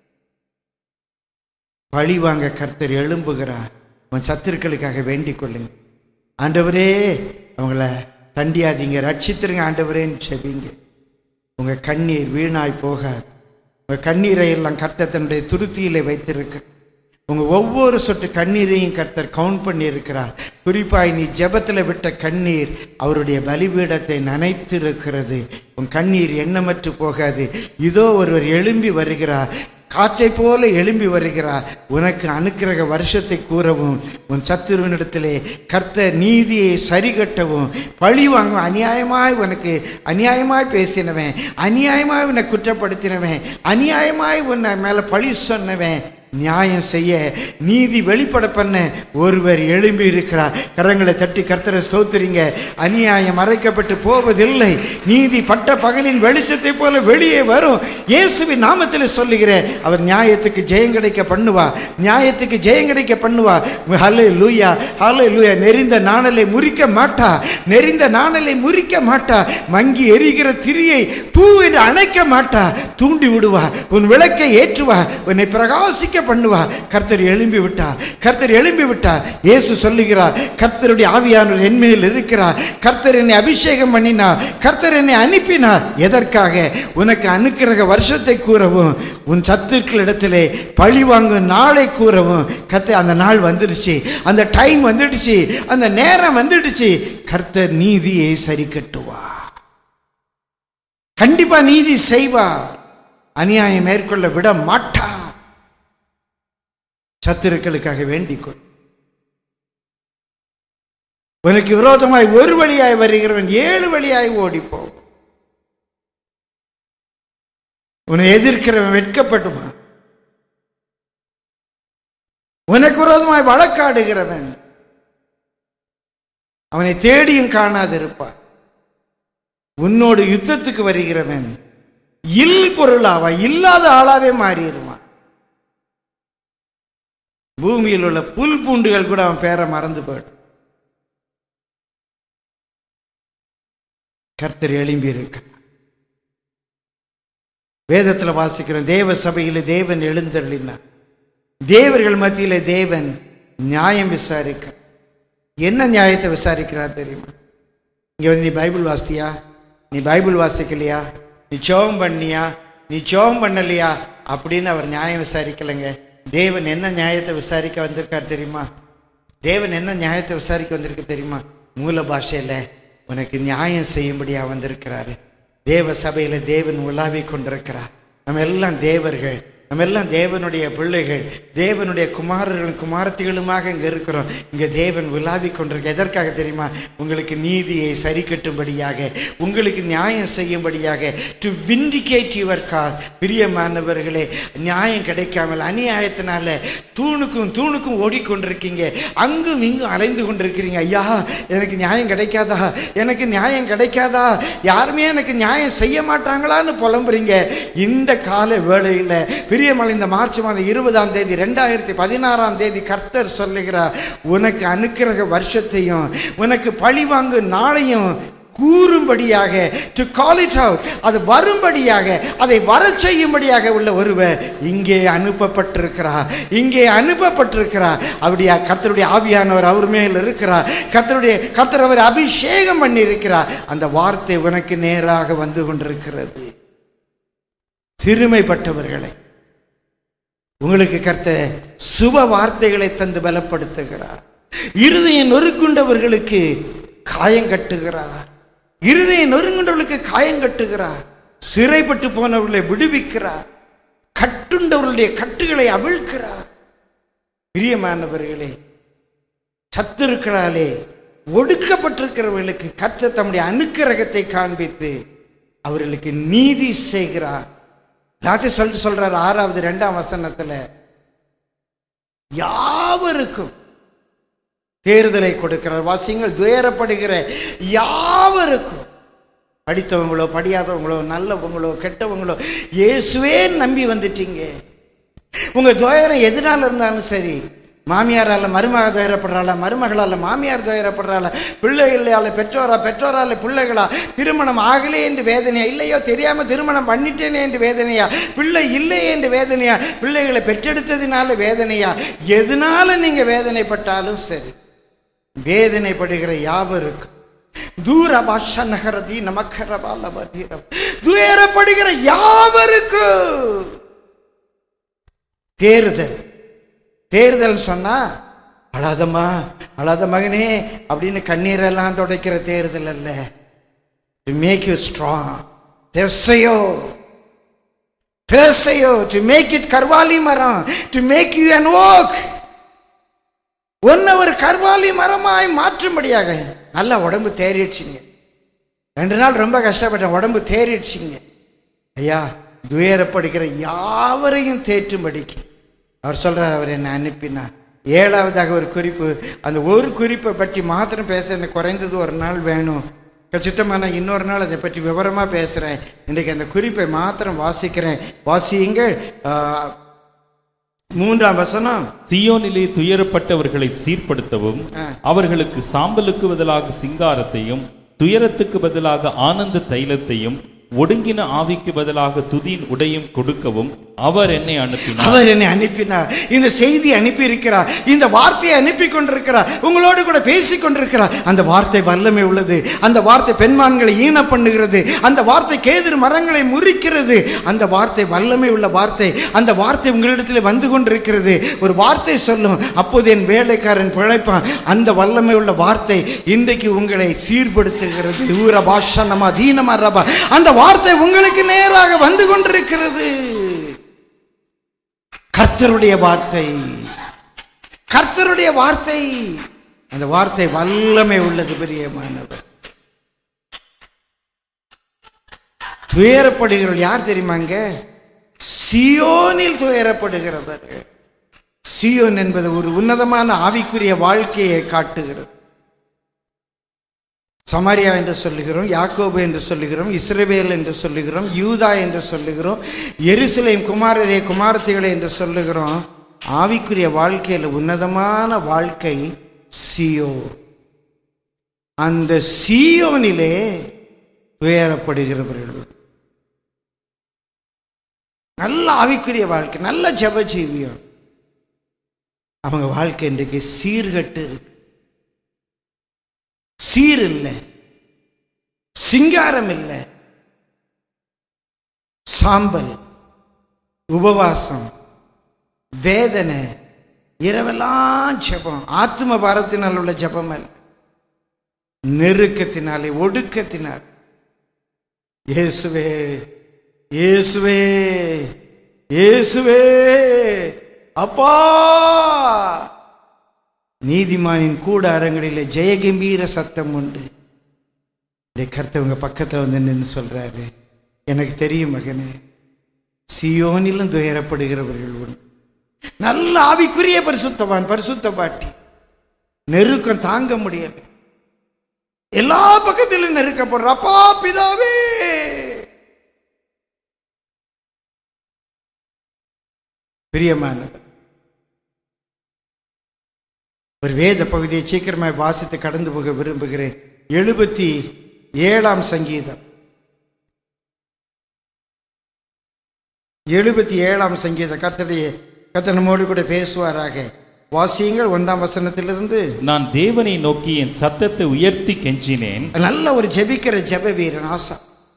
பழி வாங்க கர்த்தர் எழும்புகிறார் உன் சத்துருக்களுக்காக வேண்டிக் கொள்ளுங்க ஆண்டவரே அவங்கள தண்டியாதீங்க ரட்சித்திருங்க ஆண்டவரேன்னு செபிங்க உங்க கண்ணீர் வீணாய் போகாது உங்க கண்ணீரை எல்லாம் கர்த்தர் தன்னுடைய துருத்தியிலே வைத்திருக்க உங்க ஒவ்வொரு சொட்டு கண்ணீரையும் கர்த்தர் கவுண்ட் பண்ணி இருக்கிறார் குறிப்பாய் நீ ஜெபத்தில் விட்ட கண்ணீர் அவருடைய பலிபீடத்தை நனைத்திருக்கிறது உன் கண்ணீர் எண்ணமற்று போகாது இதோ ஒருவர் எழும்பி வருகிறார் காற்றைப் போல எழும்பி வருகிறார் உனக்கு அனுக்கிரக வருஷத்தை கூறவும் உன் சத்துருவனிடத்திலே கர்த்தர் நீதியை சரிகட்டவும் பழி வாங்கும் அநியாயமாய் உனக்கு அநியாயமாய் பேசினவன் அநியாயமாய் உன்னை குற்றப்படுத்தினவன் அநியாயமாய் உன்னை மேலே பழி சொன்னவன் நியாயம் செய்ய நீதி வெளிப்பட பண்ண ஒருவர் எழும்பி இருக்கிறார் கரங்களை தட்டி கர்த்தரை ஸ்தோத்திரிங்க அநியாயம் மறைக்கப்பட்டு போவதில்லை நீதி பட்ட பகலின் வெளிச்சத்தை போல வெளியே வரும் இயேசுவின் நாமத்தில் சொல்லுகிறேன் அவர் நியாயத்துக்கு ஜெயம் கிடைக்க பண்ணுவா நியாயத்துக்கு ஜெயம் கிடைக்க பண்ணுவா ஹலே லூயா ஹலே லூயா நெறிந்த நாணலை முறிக்க மாட்டா நெறிந்த நாணலை முறிக்க மாட்டா மங்கி எரிகிற திரியை பூ என்று அணைக்க மாட்டா தூண்டி விடுவா உன் விளக்கை ஏற்றுவா உன்னை பிரகாசிக்க பண்ணுவா கர்த்தர் எழும்பி விட்டா கர்த்தர் எழும்பி விட்டா இயேசு சொல்லுகிறார் கர்த்தருடைய ஆவியானவர் என்மேல் இருக்கிறார் கர்த்தர் என்னை அபிஷேகம் பண்ணினா கர்த்தர் என்னை அனுப்பினார் எதற்காக உனக்கு அனுக்கிரக வருஷத்தை கூறவும் உன் சத்துக்களிடத்திலே பழி வாங்கும் நாளை கூறவும் கர்த்தர் அந்த நாள் வந்துடுச்சு அந்த டைம் வந்துடுச்சு அந்த நேரம் வந்துடுச்சு கர்த்தர் நீதியை சரி கட்டுவா கண்டிப்பா நீதி செய்வா அநியாயம் மேற்கொள்ள விட மாட்டா சத்துருக்களுக்காக வேண்டிக்கொள் உனக்கு விரோதமாய் ஒரு வழியாய் வருகிறவன் ஏழு வழியாய் ஓடிப்போ உன்னை எதிர்க்கிறவன் வெட்கப்பட்டுமா உனக்கு விரோதமாய் வழக்காடுகிறவன் அவனை தேடியும் காணாதிருப்பான் உன்னோடு யுத்தத்துக்கு வருகிறவன் இல் பொருளாவா இல்லாத ஆளாவே மாறிடுவான் பூமியில் உள்ள புல் பூண்டுகள் கூட அவன் பேரை மறந்து போயிடும் கர்த்தர் எழும்பி இருக்க வேதத்தில் வாசிக்கிறோம் தேவ சபையில் தேவன் எழுந்தள்ளினார் தேவர்கள் மத்தியில தேவன் நியாயம் விசாரிக்க என்ன நியாயத்தை விசாரிக்கிறார் தெரியுமா இங்க வந்து நீ பைபிள் வாசித்தியா நீ பைபிள் வாசிக்கலையா நீ சோகம் பண்ணியா நீ சோகம் பண்ணலையா அப்படின்னு அவர் நியாயம் விசாரிக்கலைங்க தேவன் என்ன நியாயத்தை விசாரிக்க வந்திருக்கார் தெரியுமா தேவன் என்ன நியாயத்தை விசாரிக்க வந்திருக்கு தெரியுமா மூல பாஷையில் உனக்கு நியாயம் செய்யும்படியாக வந்திருக்கிறாரு தேவ சபையில் தேவன் உலாவிக் கொண்டிருக்கிறார் நம்ம எல்லாம் தேவர்கள் நம்ம எல்லாம் தேவனுடைய பிள்ளைகள் தேவனுடைய குமாரர்களும் குமாரத்திகளுமாக இங்கே இருக்கிறோம் இங்கே தேவன் உலாவிக் கொண்டிருக்க எதற்காக தெரியுமா உங்களுக்கு நீதியை சரி கட்டும்படியாக உங்களுக்கு நியாயம் செய்யும்படியாக டு விண்டிகேட் யுவர் கார் பிரியமானவர்களே நியாயம் கிடைக்காமல் அநியாயத்தினால தூணுக்கும் தூணுக்கும் ஓடிக்கொண்டிருக்கீங்க அங்கும் இங்கும் அலைந்து கொண்டிருக்கிறீங்க ஐயா எனக்கு நியாயம் கிடைக்காதா எனக்கு நியாயம் கிடைக்காதா யாருமே எனக்கு நியாயம் செய்ய மாட்டாங்களான்னு புலம்புறீங்க இந்த கால வேளையில் பிரியமல் இந்த மார்ச் மாதம் இருபதாம் தேதி ரெண்டாயிரத்தி பதினாறாம் தேதி கர்த்தர் சொல்லுகிறார் உனக்கு அனுக்கிரக வருஷத்தையும் உனக்கு பழிவாங்கு நாளையும் கூறும்படியாக டு கால் இட் அவுட் அது வரும்படியாக அதை வரச் செய்யும்படியாக உள்ள ஒருவர் இங்கே அனுப்பப்பட்டிருக்கிறார் இங்கே அனுப்பப்பட்டிருக்கிறார் அப்படியா கர்த்தருடைய ஆவியானவர் அவர் மேல் இருக்கிறார் கர்த்தருடைய கர்த்தர் அவர் அபிஷேகம் பண்ணி இருக்கிறார் அந்த வார்த்தை உனக்கு நேராக வந்து கொண்டிருக்கிறது சிறுமைப்பட்டவர்களை உங்களுக்கு கர்த்த சுப வார்த்தைகளை தந்து பலப்படுத்துகிறார் இருதயம் நொறுக்குண்டவர்களுக்கு காயம் கட்டுகிறார் இருதயம் நொறுங்குண்டவர்களுக்கு காயம் கட்டுகிறார் சிறைப்பட்டு போனவர்களை விடுவிக்கிறார் கட்டுண்டவர்களுடைய கட்டுகளை அவிழ்க்கிறார் பிரியமானவர்களே சத்துருக்களாலே ஒடுக்கப்பட்டிருக்கிறவர்களுக்கு கர்த்தர் தம்முடைய அனுக்கிரகத்தை காண்பித்து அவர்களுக்கு நீதி செய்கிறார் எல்லாத்தையும் சொல்லிட்டு சொல்றாரு ஆறாவது ரெண்டாம் வசனத்துல யாவருக்கும் தேர்தலை கொடுக்கிறார் வாசியங்கள் துயரப்படுகிற யாவருக்கும் படித்தவங்களோ படியாதவங்களோ நல்லவங்களோ கெட்டவங்களோ இயேசுவே நம்பி வந்துட்டீங்க உங்க துயரம் எதனால இருந்தாலும் சரி மாமியாரால மருமக துயரப்படுறாளா மருமகளால் மாமியார் துயரப்படுறாளா பிள்ளைகளால் பெற்றோரா பெற்றோரால் பிள்ளைகளா திருமணம் ஆகலே என்று வேதனையா இல்லையோ தெரியாம திருமணம் பண்ணிட்டேனே என்று வேதனையா பிள்ளை இல்லையே என்று வேதனையா பிள்ளைகளை பெற்றெடுத்ததினால வேதனையா எதனால நீங்க வேதனைப்பட்டாலும் சரி வேதனைப்படுகிற யாவருக்கும் தூர பாஷ நகரதி நமக்கர பாலபதீரம் துயரப்படுகிற யாவருக்கும் தேர்தல் தேர்தல் சொன்னா அழாதம்மா அழாத மகனே அப்படின்னு கண்ணீரெல்லாம் துடைக்கிற தேர்தல் அல்ல டு மேக் யூ ஸ்ட்ராங் தெர்சையோ தெர்சையோ டு மேக் இட் கர்வாலி மரம் to make you an oak ஒன்ன ஒரு கர்வாலி மரமாய் மாற்றும்படியாக நல்லா உடம்பு தேறிடுச்சிங்க ரெண்டு நாள் ரொம்ப கஷ்டப்பட்டேன் உடம்பு தேறிடுச்சிங்க ஐயா துயரப்படுகிற யாவரையும் தேற்றும்படிக்கு அவர் சொல்றார் அவர் என்னை அனுப்பினார் ஏழாவதாக ஒரு குறிப்பு அந்த ஒரு குறிப்பை பற்றி மாத்திரம் பேச எனக்கு குறைந்தது ஒரு நாள் வேணும் கச்சித்தமாக நான் இன்னொரு நாள் அதை பற்றி விவரமாக பேசுகிறேன் இன்றைக்கு அந்த குறிப்பை மாத்திரம் வாசிக்கிறேன் வாசியுங்கள் ஆ, மூன்றாம் வசனம் சியோனிலே துயரப்பட்டவர்களை சீர்படுத்தவும் ஆ. அவர்களுக்கு சாம்பலுக்கு பதிலாக சிங்காரத்தையும் துயரத்துக்கு பதிலாக ஆனந்த தைலத்தையும் ஒடுங்கின ஆவிக்கு பதிலாக துதியின் உடையும் கொடுக்கவும் அவர் என்னை அனுப்பினார் அவர் என்னை அனுப்பினார் இந்த செய்தி அனுப்பி இருக்கிறார் இந்த வார்த்தையை அனுப்பி கொண்டிருக்கிறார் உங்களோடு கூட பேசி கொண்டிருக்கிறார் அந்த வார்த்தை வல்லமை உள்ளது அந்த வார்த்தை பெண்மான்களை ஈன பண்ணுகிறது அந்த வார்த்தை கேதிர் மரங்களை முறிக்கிறது அந்த வார்த்தை வல்லமை உள்ள வார்த்தை அந்த வார்த்தை உங்களிடத்தில் வந்து கொண்டிருக்கிறது ஒரு வார்த்தை சொல்லும் அப்போது என் வேலைக்காரன் பிழைப்பான் அந்த வல்லமை உள்ள வார்த்தை இன்றைக்கு உங்களை சீர்படுத்துகிறது ஊர பாஷா நம்ம தீனமா ரபா அந்த வார்த்தை உங்களுக்கு நேராக வந்து கொண்டிருக்கிறது கர்த்தருடைய வார்த்தை கர்த்தருடைய வார்த்தை அந்த வார்த்தை வல்லமை உள்ளது பிரியமானவர் துயரப்படுகிறவர்கள் யார் தெரியுமாங்க சியோனில் துயரப்படுகிறவர்கள் சியோன் என்பது ஒரு உன்னதமான ஆவிக்குரிய வாழ்க்கையை காட்டுகிறது சமாரியா என்று சொல்லுகிறோம் யாக்கோபு என்று சொல்லுகிறோம் இஸ்ரவேல் என்று சொல்லுகிறோம் யூதா என்று சொல்லுகிறோம் எருசலேம் குமாரரே குமாரத்திகளே என்று சொல்லுகிறோம் ஆவிக்குரிய வாழ்க்கையில் உன்னதமான வாழ்க்கை சியோ அந்த சியோனிலே துயரப்படுகிறவர்கள் நல்ல ஆவிக்குரிய வாழ்க்கை நல்ல ஜெப ஜீவியம் அவங்க வாழ்க்கை இன்றைக்கு சீர்கட்டு இருக்கு சீர் இல்லை சிங்காரம் இல்லை சாம்பல் உபவாசம் வேதனை இரவெல்லாம் ஜெபம் ஆத்ம பாரத்தினால் உள்ள ஜெபம் அல்ல நெருக்கத்தினாலே ஒடுக்கத்தினால் இயேசுவே இயேசுவே இயேசுவே அப்பா நீதிமானின் கூடாரங்களிலே ஜெயகம்பீர சத்தம் உண்டு டே கர்த்தவங்க பக்கத்தில் வந்து நின்று சொல்றாரு எனக்கு தெரியும் மகனே சியோனிலும் துயரப்படுகிறவர்கள் உண்டு நல்ல ஆவிக்குரிய பரிசுத்தவான் பரிசுத்த பாட்டி நெருக்கம் தாங்க முடியல எல்லா பக்கத்திலும் நெருக்கப்படுற அப்பா பிதாவே பிரியமானவர் ஒரு வேத பகுதியை சீக்கிரமாய் வாசித்து கடந்து போக விரும்புகிறேன் எழுபத்தி ஏழாம் சங்கீதம் எழுபத்தி ஏழாம் சங்கீதம் கர்த்தருடைய கர்த்தர் நம்மோடு கூட பேசுவாராக வாசியுங்கள் ஒன்றாம் வசனத்திலிருந்து நான் தேவனை நோக்கி என் சத்தத்தை உயர்த்தி கெஞ்சினேன் நல்ல ஒரு ஜெபிக்கிற ஜெப வீரன் ஆசா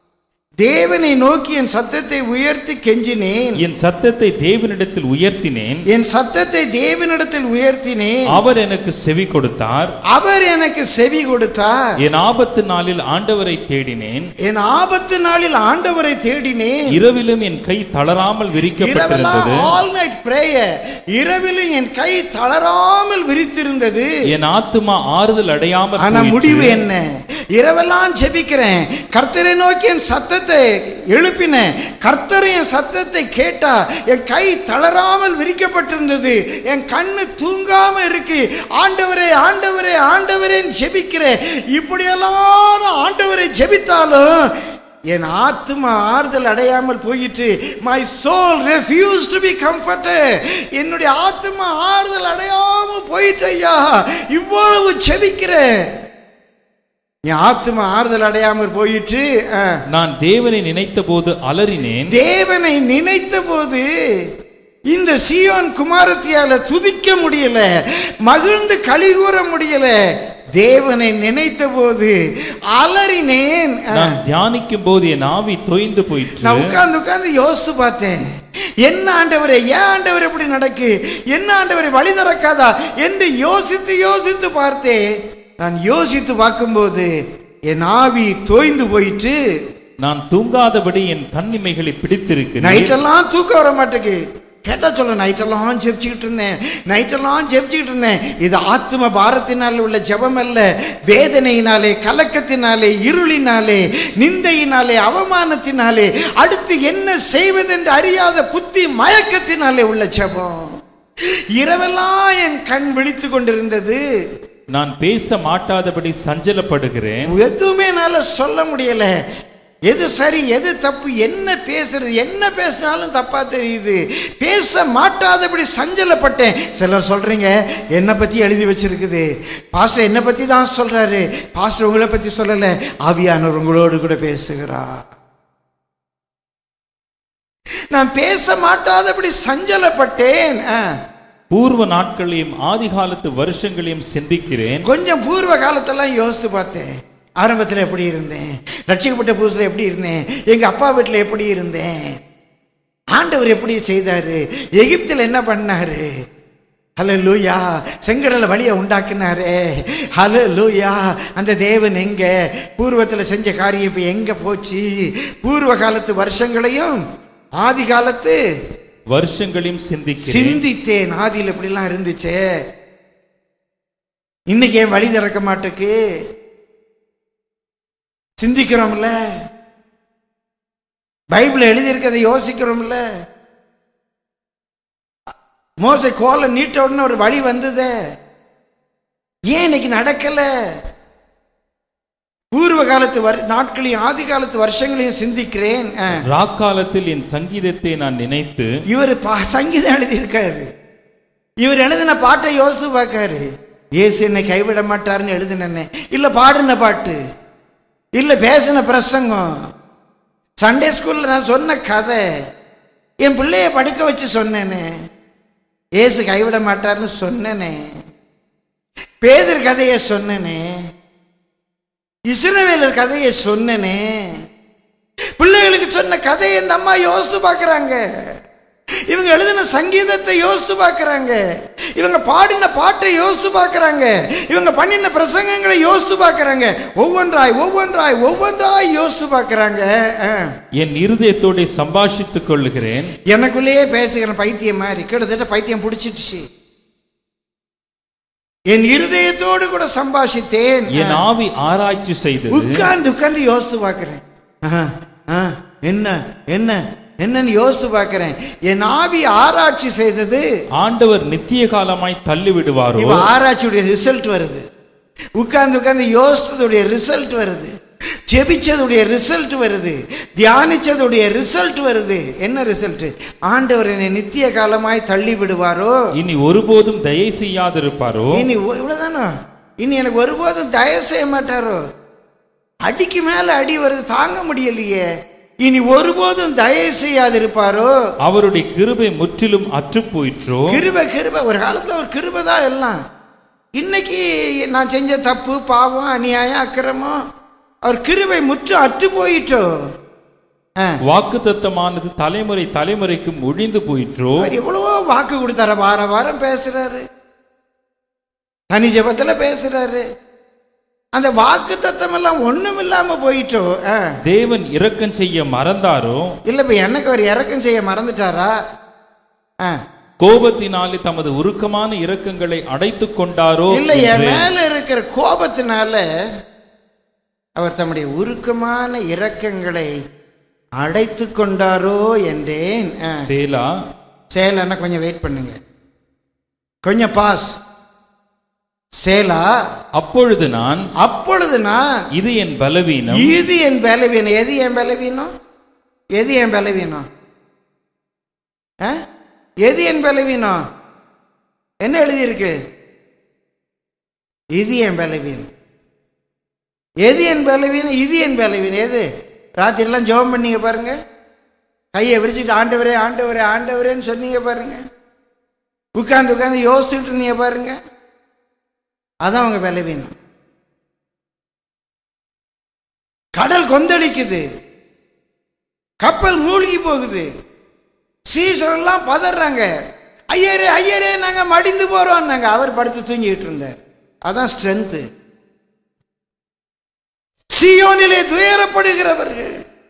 தேவனை நோக்கி என் சத்தத்தை உயர்த்தி கெஞ்சினேன் என் சத்தத்தை தேவனிடத்தில் உயர்த்தினேன் என் சத்தத்தை தேவனிடத்தில் உயர்த்தினேன் அவர் எனக்கு செவி கொடுத்தார் அவர் எனக்கு செவி கொடுத்தார் என் ஆபத்து நாளில் ஆண்டவரை தேடினேன் என் ஆபத்து நாளில் ஆண்டவரை தேடினேன் இரவிலும் என் கை தளராமல் இரவெல்லாம் விரிக்கப்பட்டிருந்தது ஆல் நைட் பிரேயர் இரவிலும் என் கை தளராமல் விரித்திருந்தது என் ஆத்துமா ஆறுதல் அடையாமல் ஆனா போயிற்று. முடிவு என்ன இரவெல்லாம் ஜெபிக்கிறேன் கர்த்தரை நோக்கி என் சத்தத்தை எழுப்பினேன் கர்த்தர் என் சத்தத்தை கேட்டா என் கை தளராமல் விரிக்கப்பட்டிருந்தது என் கண்ணு தூங்காம இருக்கு ஆண்டவரே ஆண்டவரே ஆண்டவரேன்னு ஜெபிக்கிறேன் இப்படியெல்லாம் நான் ஆண்டவரை ஜெபித்தாலும் என் ஆத்மா ஆறுதல் அடையாமல் போயிட்டு my soul refuse to be comforted என்னுடைய ஆத்மா ஆறுதல் அடையாமல் போயிட்டு ஐயா இவ்வளவு செபிக்கிறேன் என் ஆத்மா ஆறுதல் அடையாமல் போயிட்டு ஆ. நான் தேவனை நினைத்த போது அலறினேன் தேவனை நினைத்த போது இந்த சீயோன் குமாரத்தியால துதிக்க முடியல மகிழ்ந்து களி கூற முடியல தேவனை நினைத்த போது அலறினேன் ஆ. நான் தியானிக்கும் போது என் ஆவி தொய்ந்து போயிற்று நான் உட்கார்ந்து உட்கார்ந்து யோசிச்சு பார்த்தேன் என்ன ஆண்டவரே ஏன் ஆண்டவர் இப்படி நடக்கு என்ன ஆண்டவரை வழி திறக்காதா என்று யோசித்து யோசித்து பார்த்தேன் நான் யோசித்து பார்க்கும்போது என் ஆவி தோய்ந்து போயிட்டு நான் தூங்காதபடி என் கண்ணிமைகளை பிடித்திருக்கிறேன் நைட்டெல்லாம் தூக்கம் வர மாட்டேங்குது கேட்டா சொல்ல நைட்டெல்லாம் ஜெபிச்சுக்கிட்டு இருந்தேன் நைட்டெல்லாம் ஜெபிச்சுக்கிட்டு இருந்தேன் இது ஆத்ம பாரத்தினால் உள்ள ஜெபம் அல்ல வேதனையினாலே கலக்கத்தினாலே இருளினாலே நிந்தையினாலே அவமானத்தினாலே அடுத்து என்ன செய்வதென்று அறியாத புத்தி மயக்கத்தினாலே உள்ள ஜெபம் இரவெல்லாம் என் கண் விழித்து கொண்டிருந்தது நான் பேச மாட்டாதபடி சஞ்சலப்படுகிறேன் எதுவுமே என்னால சொல்ல முடியல எது சரி எது தப்பு என்ன பேசுறது என்ன பேசினாலும் தப்பா தெரியுது பேச மாட்டாதபடி சஞ்சலப்பட்டேன் சிலர் சொல்றீங்க என்னை பத்தி எழுதி வச்சிருக்குது பாஸ்டர் என்னை பத்தி தான் சொல்றாரு பாஸ்டர் உங்களை பத்தி சொல்லல ஆவியானவர் உங்களோடு கூட பேசுகிறார் நான் பேச மாட்டாதபடி சஞ்சலப்பட்டேன் ஆ. பூர்வ நாட்களையும் ஆதி காலத்து வருஷங்களையும் சிந்திக்கிறேன் கொஞ்சம் பூர்வ காலத்தெல்லாம் யோசித்து பார்த்தேன் ஆரம்பத்தில் எப்படி இருந்தேன் ரட்சிக்கப்பட்ட புதுசில் எப்படி இருந்தேன் எங்கள் அப்பா வீட்டில் எப்படி இருந்தேன் ஆண்டவர் எப்படி செய்தாரு எகிப்தில் என்ன பண்ணாரு ஹலோ லூயா செங்கடலை வழியை உண்டாக்குனாரே ஹலோ லூயா அந்த தேவன் எங்க பூர்வத்தில் செஞ்ச காரியம் இப்போ எங்கே போச்சு பூர்வ காலத்து வருஷங்களையும் ஆதி காலத்து வருஷங்களையும் சிந்திக்கிறேன் சிந்தித்தேன் ஆதியில் இப்படிலாம் இருந்துச்சே இன்னைக்கு ஏன் வழி திறக்க மாட்டேக்கு சிந்திக்கிறோம்ல பைபிள் எழுதியிருக்கிறத யோசிக்கிறோம்ல மோசை கோலை நீட்ட உடனே ஒரு வழி வந்ததே ஏன் இன்னைக்கு நடக்கல பூர்வ காலத்து வர் நாட்களையும் ஆதி காலத்து வருஷங்களையும் சிந்திக்கிறேன் ஆ. ராக்காலத்தில் என் சங்கீதத்தை நான் நினைத்து இவர் பா- சங்கீதம் எழுதியிருக்காரு இவர் எழுதின பாட்டை யோசித்து பார்க்காரு இயேசு என்னை கைவிட மாட்டாருன்னு எழுதினேன் இல்ல பாடின பாட்டு இல்ல பேசின பிரசங்கம் சண்டே ஸ்கூல்ல நான் சொன்ன கதை என் பிள்ளைய படுக்க வச்சு சொன்னேனே இயேசு கைவிட மாட்டாருன்னு சொன்னேனே பேதர் கதையை சொன்னேனே இஸ்ரவேலர் கதையை சொன்னேனே பிள்ளைகளுக்கு சொன்ன கதையை இந்த அம்மா யோசித்து பார்க்குறாங்க இவங்க எழுதின சங்கீதத்தை யோசித்து பார்க்கறாங்க இவங்க பாடின பாட்டை யோசித்து பார்க்கறாங்க இவங்க பண்ணின பிரசங்கங்களை யோசித்து பார்க்கறாங்க ஒவ்வொன்றாய் ஒவ்வொன்றாய் ஒவ்வொன்றாய் யோசித்து பார்க்கறாங்க ஆ. என் இருதயத்தோட சம்பாஷித்துக் கொள்ளுகிறேன் எனக்குள்ளேயே பேசுகிறேன் பைத்தியம் மாதிரி கிட்டத்தட்ட பைத்தியம் பிடிச்சிடுச்சு என் இருதயத்தோடு கூட சம்பாஷித்தேன் என் ஆவி ஆராய்ச்சி செய்தது உட்கார்ந்து உட்கார்ந்து யோசித்து பார்க்கிறேன் ஆஹா, ஆ, என்ன என்ன என்னன்னு யோசித்து பார்க்கிறேன் என் ஆவி ஆராய்ச்சி செய்தது ஆண்டவர் நித்திய காலமாய் தள்ளி விடுவாரோ இப்ப ஆராய்ச்சியுடைய ரிசல்ட் வருது உட்கார்ந்து உட்கார்ந்து யோசித்ததுடைய ரிசல்ட் வருது ஜெபிச்சதுடைய ரிசல்ட் வருது தியானிச்சதுடைய ரிசல்ட் வருது என்ன ரிசல்ட் ஆண்டவர் என்னை நித்திய காலமாய் தள்ளி விடுவாரோ இனி ஒருபோதும் தயை செய்யாதிருப்பாரோ இனி ஒ- இவ்வளவுதானா இனி எனக்கு ஒருபோதும் தயவு செய்ய மாட்டாரோ அடிக்கு மேல அடி வருது தாங்க முடியலையே இனி ஒருபோதும் தயவு செய்யாதிருப்பாரோ அவருடைய கிருபை முற்றிலும் அற்றுப் போயிற்றோ கிருபை கிருபை ஒரு காலத்துல ஒரு கிருபை தான் எல்லாம் இன்னைக்கு நான் செஞ்ச தப்பு பாவம் அநியாயம் அக்கிரமம் அவர் கிருபை முற்று அற்று போயிட்டோ ஆ. வாக்குத்தத்தமானது தலைமுறை தலைமுறைக்கும் ஒழிந்து போயிற்றோ அவர் எவ்வளவோ வாக்கு கொடுத்தாரு வார வாரம் பேசுறாரு தனி ஜெபத்துல பேசுறாரு அந்த வாக்கு தத்தம் எல்லாம் ஒண்ணும் இல்லாம போயிட்டோ ஆ. தேவன் இரக்கம் செய்ய மறந்தாரோ இல்ல இப்ப எனக்கு அவர் இறக்கம் செய்ய மறந்துட்டாரா ஆ. கோபத்தினாலே தமது உருக்கமான இரக்கங்களை அடைத்துக் கொண்டாரோ இல்ல என் என்று மேல இருக்கிற கோபத்தினால அவர் தம்முடைய உருக்கமான இரக்கங்களை அடைத்து கொண்டாரோ என்றேன் ஆ. சேலா சேலன்னா கொஞ்சம் வெயிட் பண்ணுங்க கொஞ்சம் பாஸ் சேலா அப்பொழுது நான் அப்பொழுது நான் இது என் பலவீனம் இது என் பலவீனம் எது என் பலவீனம் எது என் பலவீனம் ஆ? எது என் பலவீனம் என்ன எழுதியிருக்கு இது என் பலவீனம் எது என் பலவீனம் இது என் பலவீனம் எது ராத்திரிலாம் ஜெபம் பண்ணீங்க பாருங்க கையை விரிச்சிட்டு ஆண்டவரே ஆண்டவரே ஆண்டவரேன்னு சொன்னீங்க பாருங்க உட்கார்ந்து உட்கார்ந்து யோசிச்சுட்டு இருந்தீங்க பாருங்க அதான் அவங்க பலவீனம் கடல் கொந்தளிக்குது கப்பல் மூழ்கி போகுது சீசரெல்லாம் பதறாங்க ஐயரே ஐயரே நாங்க மடிந்து போறோம் நாங்க அவர் படுத்து தூங்கிட்டு இருந்தார் அதான் ஸ்ட்ரென்த் சியோனிலே துயரப்படுகிறவர்கள்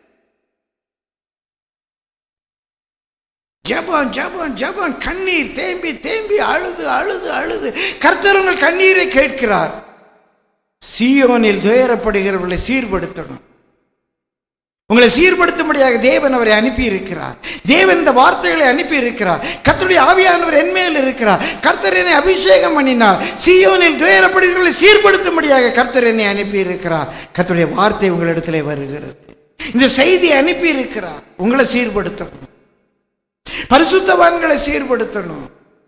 ஜெபம் ஜெபம் ஜெபம் கண்ணீர் தேம்பி தேம்பி அழுது அழுது அழுது கர்த்தர் உங்கள் கண்ணீரை கேட்கிறார் சீயோனில் துயரப்படுகிறவர்களை சீர்படுத்தணும் உங்களை சீர்படுத்தும்படியாக தேவன் அவரை அனுப்பி இருக்கிறார் தேவன் இந்த வார்த்தைகளை அனுப்பி இருக்கிறார் கர்த்தருடைய ஆவியானவர் என்மேல் இருக்கிறார் கர்த்தர் என்னை அபிஷேகம் பண்ணினார் சீயோனில் துயரப்படுகிறவர்களை சீர்படுத்தும்படியாக கர்த்தர் என்னை அனுப்பி இருக்கிறார் கர்த்தருடைய வார்த்தை உங்களிடத்திலே வருகிறது இந்த செய்தியை அனுப்பி இருக்கிறார் உங்களை சீர்படுத்தணும் பரிசுத்தவான்களை சீர்படுத்தணும்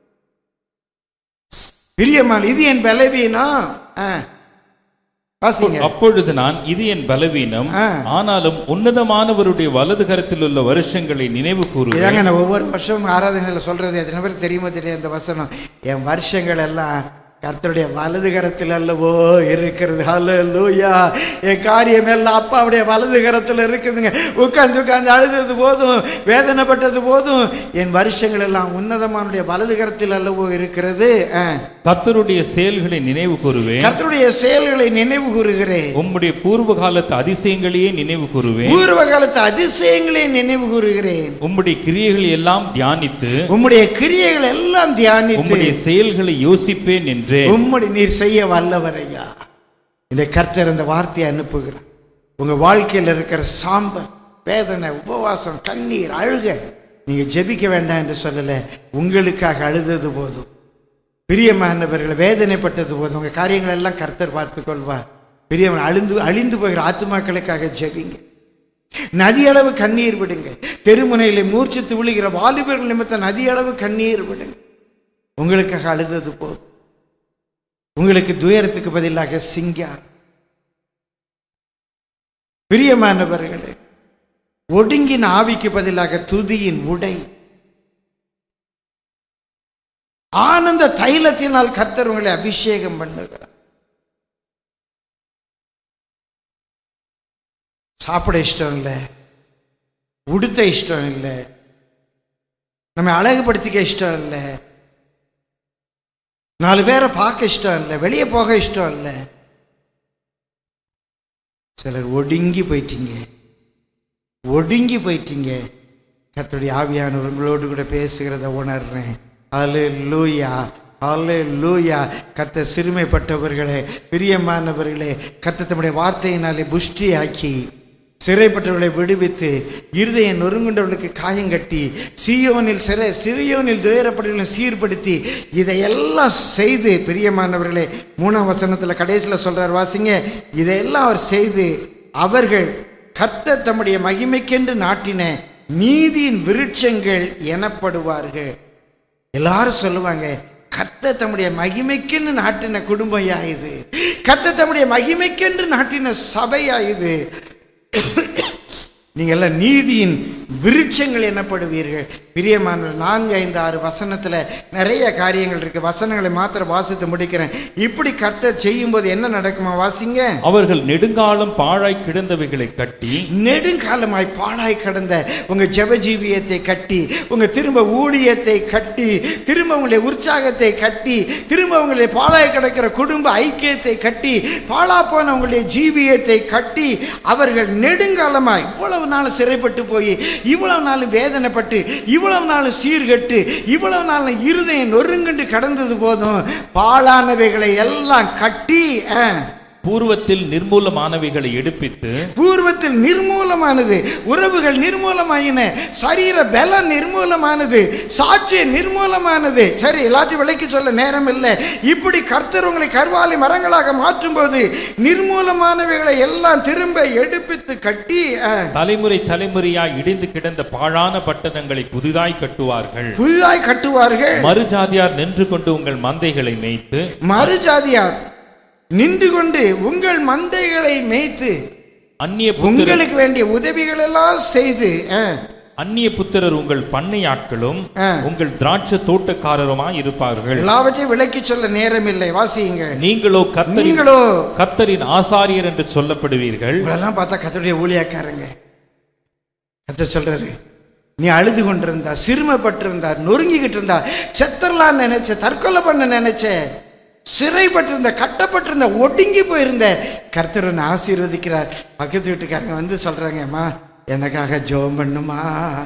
பிரியமான் இது என் பலவீனம் ஆ. வாசிங்க அப்பொழுது நான் இது என் பலவீனம் ஆ. ஆனாலும் உன்னதமானவருடைய வலது கரத்தில் உள்ள வருஷங்களை நினைவு கூறுவேன் இதாங்க நான் ஒவ்வொரு வருஷமும் ஆராதனையில் சொல்றது எத்தனை பேர் தெரியுமா தெரியும் அந்த வசனம் என் வருஷங்கள் எல்லாம் கர்த்தருடைய வலது கரத்தில் அல்லவோ இருக்கிறது ஹalleluya என் காரியம் எல்லாம் அப்பாவுடைய வலது கரத்தில் இருக்குதுங்க உட்கார்ந்து உட்கார்ந்து அழுதது போதும் வேதனைப்பட்டது போதும் என் வருஷங்கள் எல்லாம் உன்னதமானுடைய வலது கரத்தில் அல்லவோ இருக்கிறது ஆ. கர்த்தருடைய செயல்களை நினைவு கூறுவேன் கர்த்தருடைய செயல்களை நினைவு கூறுகிறேன் உம்முடைய பூர்வ காலத்து அதிசயங்களையே நினைவு கூறுவேன் பூர்வ காலத்து அதிசயங்களை நினைவு கூறுகிறேன் உம்முடைய கிரியைகளை எல்லாம் தியானித்து உம்முடைய கிரியைகள் எல்லாம் தியானித்து உம்முடைய செயல்களை யோசிப்பேன் என்றே உம்முடி நீர் செய்ய வல்லவரையா இந்த கர்த்தர் இந்த வார்த்தையை அனுப்புகிறார் உங்க வாழ்க்கையில் இருக்கிற சாம்பல் வேதனை உபவாசம் கண்ணீர் அழுக நீங்க ஜெபிக்க வேண்டாம் என்று சொல்லல உங்களுக்காக அழுதது போதும் பிரியமானவர்கள் வேதனைப்பட்டது போதும் உங்க காரியங்கள் எல்லாம் கர்த்தர் பார்த்துக் கொள்வார் பிரியவன் அழிந்து அழிந்து போகிற ஆத்துமாக்களுக்காக ஜெபிங்க நதியளவு கண்ணீர் விடுங்க தெருமுனையிலே மூர்ச்சித்து விழுகிற வாலிபர்கள் நிமித்தம் நதியளவு கண்ணீர் விடுங்க உங்களுக்காக அழுதது போதும் உங்களுக்கு துயரத்துக்கு பதிலாக சிங்கார் பிரியமானவர்களே ஒடுங்கின ஆவிக்கு பதிலாக துதியின் உடை ஆனந்த தைலத்தினால் கர்த்தர் உங்களை அபிஷேகம் பண்ணுகிறார் சாப்பிட இஷ்டம் இல்லை உடுத்த இஷ்டம் இல்லை நம்ம அழகுபடுத்திக்க இஷ்டம் இல்லை நாலு பேரை பார்க்க இஷ்டம் இல்லை வெளியே போக இஷ்டம் இல்லை சிலர் ஒடுங்கி போயிட்டீங்க ஒடுங்கி போயிட்டீங்க கர்த்தருடைய ஆவியானவர் உங்களோடு கூட பேசுகிறத உணர்றேன் அலு லூயா அலு லூயா கர்த்தர் சிறுமைப்பட்டவர்களே பிரியமானவர்களே கர்த்தர் தம்முடைய வார்த்தையினாலே புஷ்டியாக்கி சிறைப்பட்டவர்களை விடுவித்து இருதயம் நொறுங்குண்டவர்களுக்கு காயங்கட்டி சீயோனில் சிறை சிறியோனில் துயரப்பட்டவர்களை சீர்படுத்தி இதையெல்லாம் செய்து பிரியமானவர்களே மூணாம் வசனத்தில் கடைசியில் சொல்றார் வாசிங்க இதையெல்லாம் அவர் செய்து அவர்கள் கர்த்தர் தம்முடைய மகிமைக்கென்று நாட்டின நீதியின் விருட்சங்கள் எனப்படுவார்கள் எல்லாரும் சொல்லுவாங்க கர்த்தர் தம்முடைய மகிமைக்கென்று நாட்டின குடும்பையா இது கர்த்தர் தம்முடைய மகிமைக்கென்று நாட்டின சபையா இது நீங்க எல்லாம் நீதியின் விருட்சங்கள் எனப்படுவீர்கள் பிரியமான நான்கு ஐந்து ஆறு வசனத்துல நிறைய காரியங்கள் இருக்கு வசனங்களை மாத்திரம் வாசித்து முடிக்கிறேன் இப்படி கர்த்தர் செய்யும்போது என்ன நடக்குமா வாசிங்க அவர்கள் நெடுங்காலம் பாழாய் கிடந்தவைகளை கட்டி நெடுங்காலமாய் பாழாய் கடந்த உங்க ஜெபஜீவியத்தை கட்டி உங்க திரும்ப ஊழியத்தை கட்டி திரும்ப உங்களுடைய உற்சாகத்தை கட்டி திரும்ப உங்களுடைய பாழாய் கிடக்கிற குடும்ப ஐக்கியத்தை கட்டி பாழா போன உங்களுடைய ஜீவியத்தை கட்டி அவர்கள் நெடுங்காலமாய் இவ்வளவு நாள் சிறைப்பட்டு போய் இவ்வளவு நாள் வேதனைப்பட்டு இவ்வளவு நாள் சீர்கட்டு இவ்வளவு நாள் இருதயம் நொறுங்குண்டு கடந்தது போதும் பாழானவைகளை எல்லாம் கட்டி அஹ், பூர்வத்தில் நிர்மூலமானவைகளை எடுப்பித்து பூர்வத்தில் நிர்மூலமானது உறவுகள் நிர்மூலமாயின சரீர பலம் நிர்மூலமானது சாட்சி நிர்மூலமானது சரி எல்லாத்தையும் விலைக்கு சொல்ல நேரம் இல்லை இப்படி கர்த்தர் உங்களை கருவாலி மரங்களாக மாற்றும்போது நிர்மூலமானவைகளை எல்லாம் திரும்ப எடுப்பித்து கட்டி அஹ், தலைமுறை தலைமுறையாய் இடிந்து கிடந்த பாழான பட்டணங்களை புதிதாய் கட்டுவார்கள் புதிதாய் கட்டுவார்கள் மறுஜாதியார் நின்று கொண்டு உங்கள் மந்தைகளை மேய்த்து மறுஜாதியார் நின்று கொண்டு உங்கள் மந்தைகளை மேய்த்து அந்நிய புத்திரர் உங்களுக்கு வேண்டிய உதவிகள் எல்லாம் செய்து அஹ், அந்நிய புத்திரர் உங்கள் பண்ணையாட்களும் ஆ. உங்கள் திராட்சை தோட்டக்காரருமாய் இருப்பார்கள் எல்லாவற்றையும் விலைக்கு சொல்ல நேரம் இல்லை வாசியுங்க நீங்களோ கத்தரின் நீங்களோ கத்தரின் ஆசாரியர் என்று சொல்லப்படுவீர்கள் இவளெல்லாம் பார்த்தா கத்தருடைய ஊழியக்காரங்க கத்தர் சொல்றாரு நீ அழுது கொண்டிருந்தா சிறுமைப்பட்டிருந்தா நொறுங்கிக்கிட்டு இருந்தா செத்தரலான்னு நினைச்ச தற்கொலை பண்ண நினைச்ச சிறைப்பட்டிருந்த கட்டப்பட்டிருந்த ஒடுங்கி போயிருந்த கர்த்தர் உன்னை ஆசீர்வதிக்கிறார் பக்கத்து வீட்டுக்காரங்க வந்து சொல்றாங்க அம்மா எனக்காக ஜெபம் பண்ணுமா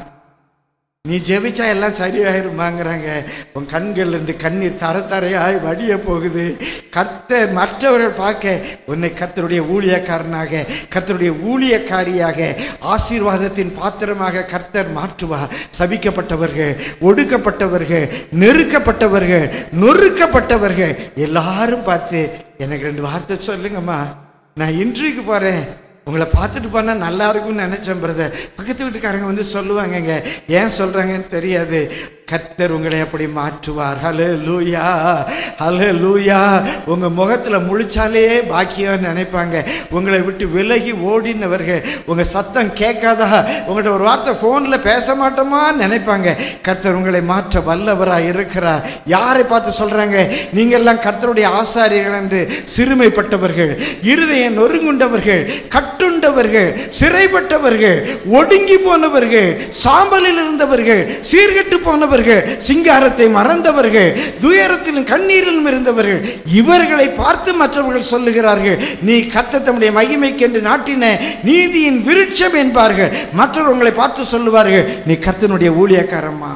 நீ ஜெபிச்சா எல்லாம் சரியாயிருமாங்கிறாங்க உன் கண்கள்ல இருந்து கண்ணீர் தர தரையாய் வடிய போகுது கர்த்தர் மற்றவர்கள் பார்க்க உன்னை கர்த்தருடைய ஊழியக்காரனாக கர்த்தருடைய ஊழியக்காரியாக ஆசீர்வாதத்தின் பாத்திரமாக கர்த்தர் மாற்றுவார் சபிக்கப்பட்டவர்கள் ஒடுக்கப்பட்டவர்கள் நெருக்கப்பட்டவர்கள் நொறுக்கப்பட்டவர்கள் எல்லாரும் பார்த்து எனக்கு ரெண்டு வார்த்தை சொல்லுங்கம்மா நான் இன்றைக்கு போறேன் உங்களை பார்த்துட்டு போனா நல்லா இருக்கும்னு நினைச்சேன் பிரதர் பக்கத்து வீட்டுக்காரங்க வந்து சொல்லுவாங்கங்க ஏன் சொல்றாங்கன்னு தெரியாது கர்த்தர் உங்களை அப்படி மாற்றுவார் ஹலோ லூயா ஹலோ லூயா உங்க முகத்துல முழிச்சாலே பாக்கியம் நினைப்பாங்க உங்களை விட்டு விலகி ஓடினவர்கள் உங்க சத்தம் கேட்காதா உங்கள்கிட்ட ஒரு வார்த்தை ஃபோன்ல பேச மாட்டோமா நினைப்பாங்க கர்த்தர் உங்களை மாற்ற வல்லவராய் இருக்கிறார் யாரை பார்த்து சொல்றாங்க நீங்க எல்லாம் கர்த்தருடைய ஆசாரியர்கள் என்று சிறுமைப்பட்டவர்கள் இருதயம் நொறுங்குண்டவர்கள் கட்டுண்டவர்கள் சிறைப்பட்டவர்கள் ஒடுங்கி போனவர்கள் சாம்பலில் இருந்தவர்கள் சீர்கெட்டு போனவர்கள் சிங்காரத்தை மறந்தவர்கள் துயரத்திலும் கண்ணீரிலும் இருந்தவர்கள் இவர்களை பார்த்து மற்றவர்கள் சொல்லுகிறார்கள் நீ கர்த்தர் தம்முடைய மகிமைக்கென்று நாட்டின நீதியின் விருட்சம் என்பார்கள் மற்றவர்கள் உங்களை பார்த்து சொல்லுவார்கள் நீ கர்த்தனுடைய ஊழியக்காரம்மா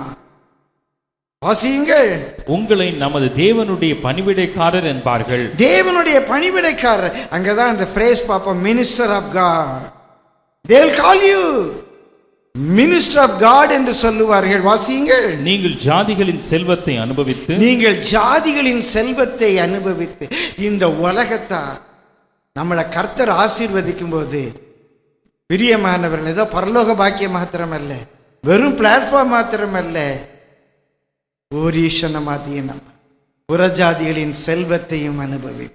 வாசியுங்கள் உங்களை நமது தேவனுடைய பணிவிடைக்காரர் என்பார்கள் தேவனுடைய பணிவிடைக்காரர் அங்கதான் அந்த phrase பார்ப்போம் minister of God they'll call you minister of God என்று சொல்லுவார்கள் வாசியுங்கள் நீங்கள் ஜாதிகளின் செல்வத்தை அனுபவித்து நீங்கள் ஜாதிகளின் செல்வத்தை அனுபவித்து இந்த உலகத்தார் நம்மளை கர்த்தர் ஆசீர்வதிக்கும் போது பிரியமானவர்கள் ஏதோ பரலோக பாக்கியம் மாத்திரமல்ல வெறும் பிளாட்ஃபார்ம் மாத்திரமல்ல ஓரீஷன மாத்தியனம் புறஜாதிகளின் செல்வத்தையும் அனுபவி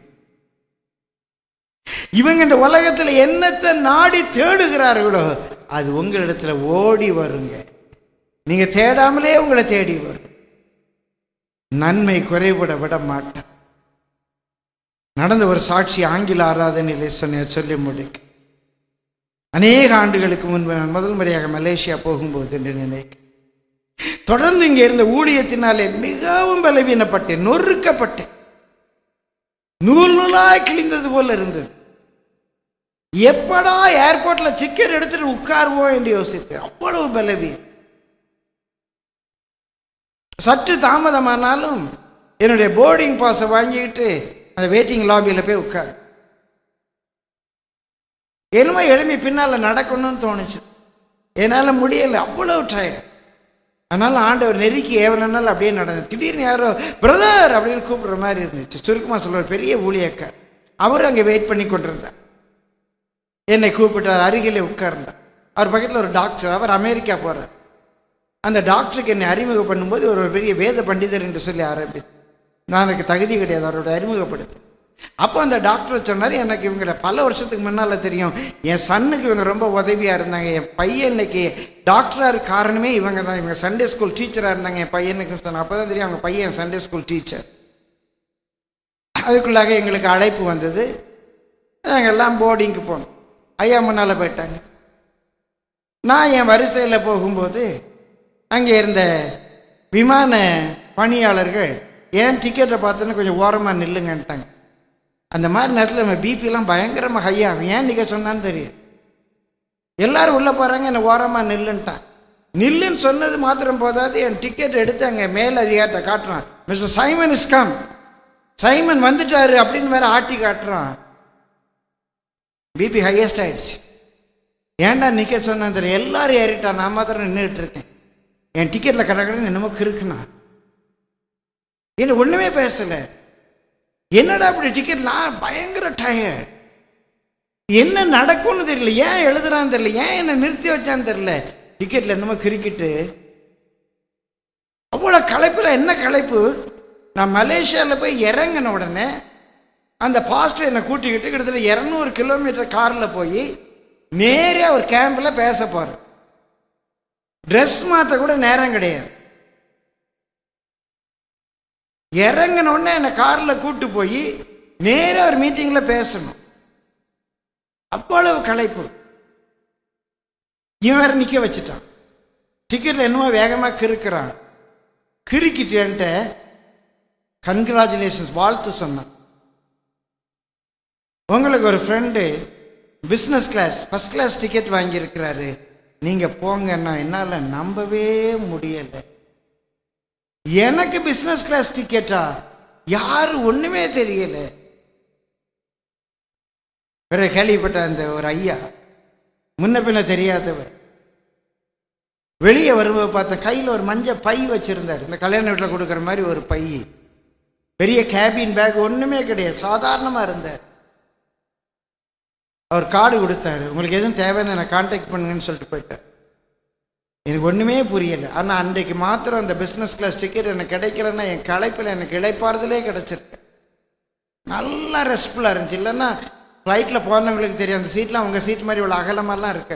இவங்க இந்த உலகத்துல என்னத்தை நாடி தேடுகிறார்களோ அது உங்களிடத்துல ஓடி வருங்க நீங்க தேடாமலே உங்களை தேடி வரும் நன்மை குறைபட விட மாட்டேன் நடந்த ஒரு சாட்சி ஆங்கில ஆராதனையிலே சொன்ன சொல்லி முடிக்க அநேக ஆண்டுகளுக்கு முன்பு நான் முதல் முறையாக மலேசியா போகும்போது என்று நினைக்க தொடர்ந்து இங்கே இருந்த ஊழியத்தினாலே மிகவும் பலவீனப்பட்டேன் நொறுக்கப்பட்டேன் நூல் நூலாய் கிழிந்தது போல இருந்தது எப்படா ஏர்போர்ட்ல டிக்கெட் எடுத்துட்டு உட்காருவோம் என்று யோசித்தேன் அவ்வளவு பலவீனம் சற்று தாமதமானாலும் என்னுடைய போர்டிங் பாஸை வாங்கிக்கிட்டு அந்த வெயிட்டிங் லாபியில் போய் உட்காரு என்னமோ எழும்பி பின்னால் நடக்கணும்னு தோணுச்சு என்னால் முடியலை அவ்வளவு டயர் அதனால் ஆண்டவர் நெருக்கி ஏவனால அப்படியே நடந்தது திடீர்னு யாரோ பிரதர் அப்படின்னு கூப்பிடுற மாதிரி இருந்துச்சு சுருக்கமாக சொல்ற பெரிய ஊழியக்கார் அவர் அங்கே வெயிட் பண்ணி கொண்டிருந்தார் என்னை கூப்பிட்டார் அருகிலே உட்கார்ந்தார் அவர் பக்கத்தில் ஒரு டாக்டர் அவர் அமெரிக்கா போகிறார் அந்த டாக்டருக்கு என்னை அறிமுகம் பண்ணும்போது ஒரு ஒரு பெரிய வேத பண்டிதர் என்று சொல்லி ஆரம்பித்து நான் எனக்கு தகுதி கிடையாது அவரோட அறிமுகப்படுத்து அப்போ அந்த டாக்டர் சொன்னார் எனக்கு இவங்களை பல வருஷத்துக்கு முன்னால் தெரியும் என் சன்னுக்கு இவங்க ரொம்ப உதவியாக இருந்தாங்க என் பையன் இன்னைக்கு டாக்டராக இருக்க காரணமே இவங்க தான் இவங்க சண்டே ஸ்கூல் டீச்சராக இருந்தாங்க என் பையனுக்கு சொன்னேன் அப்போ தான் தெரியும் அவங்க பையன் சண்டே ஸ்கூல் டீச்சர் அதுக்குள்ளாக எங்களுக்கு அழைப்பு வந்தது நாங்கள் எல்லாம் போர்டிங்க்கு போனோம் ஐயா முன்னால் போயிட்டாங்க நான் என் வரிசையில் போகும்போது அங்கே இருந்த விமான பணியாளர்கள் ஏன் டிக்கெட்டை பார்த்தோன்னு கொஞ்சம் ஓரமாக நில்லுங்கன்ட்டாங்க அந்த மாதிரி நேரத்தில் நம்ம பிபிலாம் பயங்கரமாக ஹையாகும் ஏன் நிற்க சொன்னான்னு தெரியும் எல்லாரும் உள்ளே போகிறாங்க என்னை ஓரமாக நில்லுன்ட்டான் நில்லுன்னு சொன்னது மாத்திரம் போதாது என் டிக்கெட் எடுத்து அங்கே மேல் அதிகாரிட்ட காட்டுறான் Mister Simon is come Simon வந்துட்டாரு அப்படின்னு வேற ஆட்டி காட்டுறான் பிபி ஹையஸ்ட் ஆயிடுச்சு ஏன்டா நிற்க சொன்னேன் தெரியும் எல்லாரும் ஏறிட்டான் நான் மாத்திரம் நின்றுட்டு இருக்கேன் என் டிக்கெட்டில் கடற்கடன்னு என்னமோ கிறுக்குனா என்ன ஒன்றுமே பேசலை என்னடா அப்படி டிக்கெட் நான் பயங்கர டயர்ட் என்ன நடக்கும்னு தெரியல ஏன் எழுதுறான்னு தெரியல ஏன் என்ன நிறுத்தி வச்சான்னு தெரியல டிக்கெட்டில் என்னமோ கிறுக்கிட்டு அவ்வளோ களைப்புல என்ன களைப்பு நான் மலேசியாவில் போய் இறங்கின உடனே அந்த பாஸ்டர் என்னை கூட்டிக்கிட்டு கிட்டத்தட்ட இரநூறு கிலோமீட்டர் காரில் போய் நேரே ஒரு கேம்பில் பேச போகிறேன் ட்ரெஸ் மாற்ற கூட நேரம் கிடையாது இறங்கின உடனே என்னை காரில் கூட்டு போய் நேரா ஒரு மீட்டிங்கில் பேசணும் அவ்வளவு களைப்பு இவன் வேற நிற்க வச்சுட்டான் டிக்கெட்டில் என்னமோ வேகமாக கிறுக்கிறான் கிறுக்கிட்டேன்ட்ட கன்கிராச்சுலேஷன்ஸ் வாழ்த்து சொன்னான் உங்களுக்கு ஒரு friend business class first class ticket வாங்கியிருக்கிறாரு நீங்கள் போங்கன்னா என்னால் நம்பவே முடியலை எனக்கு பிஸ்னஸ் கிளாஸ் டிக்கெட்டா யாரு ஒண்ணுமே தெரியல வேற கேள்விப்பட்ட அந்த ஒரு ஐயா முன்ன பின்ன தெரியாதவர் வெளியே வரும்போது பார்த்த கையில் ஒரு மஞ்சள் பை வச்சிருந்தார் இந்த கல்யாண வீட்டில் கொடுக்குற மாதிரி ஒரு பை பெரிய கேபின் பேக் ஒன்றுமே கிடையாது சாதாரணமாக இருந்தார் அவர் கார்டு கொடுத்தாரு உங்களுக்கு எதுவும் தேவைன்னு என்னை கான்டாக்ட் பண்ணுங்கன்னு சொல்லிட்டு போயிட்டார் எனக்கு ஒன்றுமே புரியலை ஆனால் அன்றைக்கு மாத்திரம் அந்த பிஸ்னஸ் கிளாஸ் டிக்கெட் எனக்கு கிடைக்கலன்னா என் களைப்பில் எனக்கு இழைப்பாறுதலே கிடச்சிருக்கு நல்லா ரெஸ்ட்ஃபுல்லாக இருந்துச்சு இல்லைன்னா ஃப்ளைட்டில் போனவங்களுக்கு தெரியும் அந்த சீட்லாம் உங்கள் சீட் மாதிரி இவ்வளோ அகலமாலாம் இருக்கு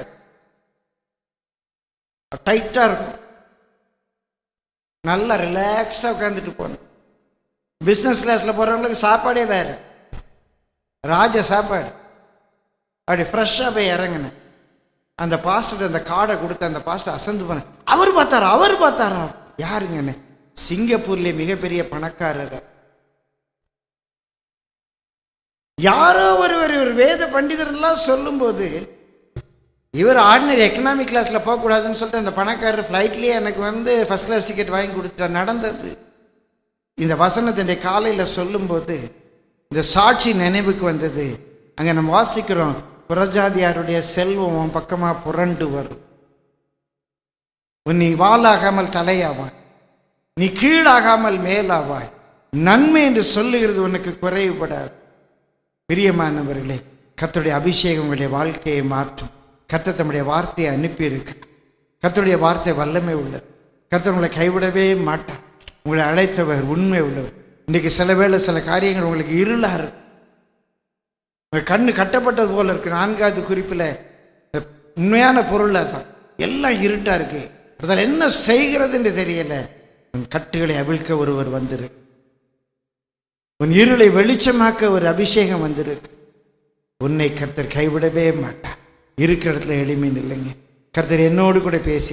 டைட்டாக இருக்கும் நல்லா ரிலாக்ஸ்டாக உட்காந்துட்டு போகணும் பிஸ்னஸ் கிளாஸில் போகிறவங்களுக்கு சாப்பாடே வேறு ராஜ சாப்பாடு அப்படி ஃப்ரெஷ்ஷாக போய் இறங்கினேன் அந்த பாஸ்டர் அந்த கார்டை கொடுத்து அந்த பாஸ்டர் அசந்து போன அவர் பார்த்தாரா அவர் பார்த்தாரா யாருங்கன்னு சிங்கப்பூர்ல மிகப்பெரிய பணக்காரர் யாரோ ஒருவர் ஒரு வேத பண்டிதர்லாம் சொல்லும்போது இவர் ஆர்டினரி எக்கனாமிக் கிளாஸில் போகக்கூடாதுன்னு சொல்லிட்டு அந்த பணக்காரர் ஃப்ளைட்லேயே எனக்கு வந்து ஃபஸ்ட் கிளாஸ் டிக்கெட் வாங்கி கொடுத்துட்டார் நடந்தது இந்த வசனத்தின் காலையில் சொல்லும்போது இந்த சாட்சி நினைவுக்கு வந்தது அங்கே நம்ம வாசிக்கிறோம் புறஜாதியாருடைய செல்வம் உன் பக்கமாக புரண்டு வரும் உன் நீ வாளாகாமல் தலையாவாய் நீ கீழாகாமல் மேலாவாய் நன்மை என்று சொல்லுகிறது உனக்கு குறைவுபடாது பிரியமானவர்களே கர்த்தருடைய அபிஷேகம் உங்களுடைய வாழ்க்கையை மாற்றும் கர்த்தர் தம்முடைய வார்த்தையை அனுப்பியிருக்கு கர்த்தருடைய வார்த்தை வல்லமை உள்ளது கர்த்தர் உங்களை கைவிடவே மாட்டார் உங்களை அழைத்தவர் உண்மை உள்ளவர் இன்னைக்கு சில வேளை சில காரியங்கள் உங்களுக்கு இருளாக இருக்கு உங்கள் கண்ணு கட்டப்பட்டது போல இருக்கு நான்காவது குறிப்பில் உண்மையான பொருள் தான் எல்லாம் இருட்டாக இருக்கு அதில் என்ன செய்கிறதுன்னு தெரியல உன் கட்டுகளை அவிழ்க்க ஒருவர் வந்திருக்கு உன் இருளை வெளிச்சமாக்க ஒரு அபிஷேகம் வந்திருக்கு உன்னை கர்த்தர் கைவிடவே மாட்டார் இருக்கிற இடத்துல எளிமை இல்லைங்க கர்த்தர் என்னோடு கூட பேசினார்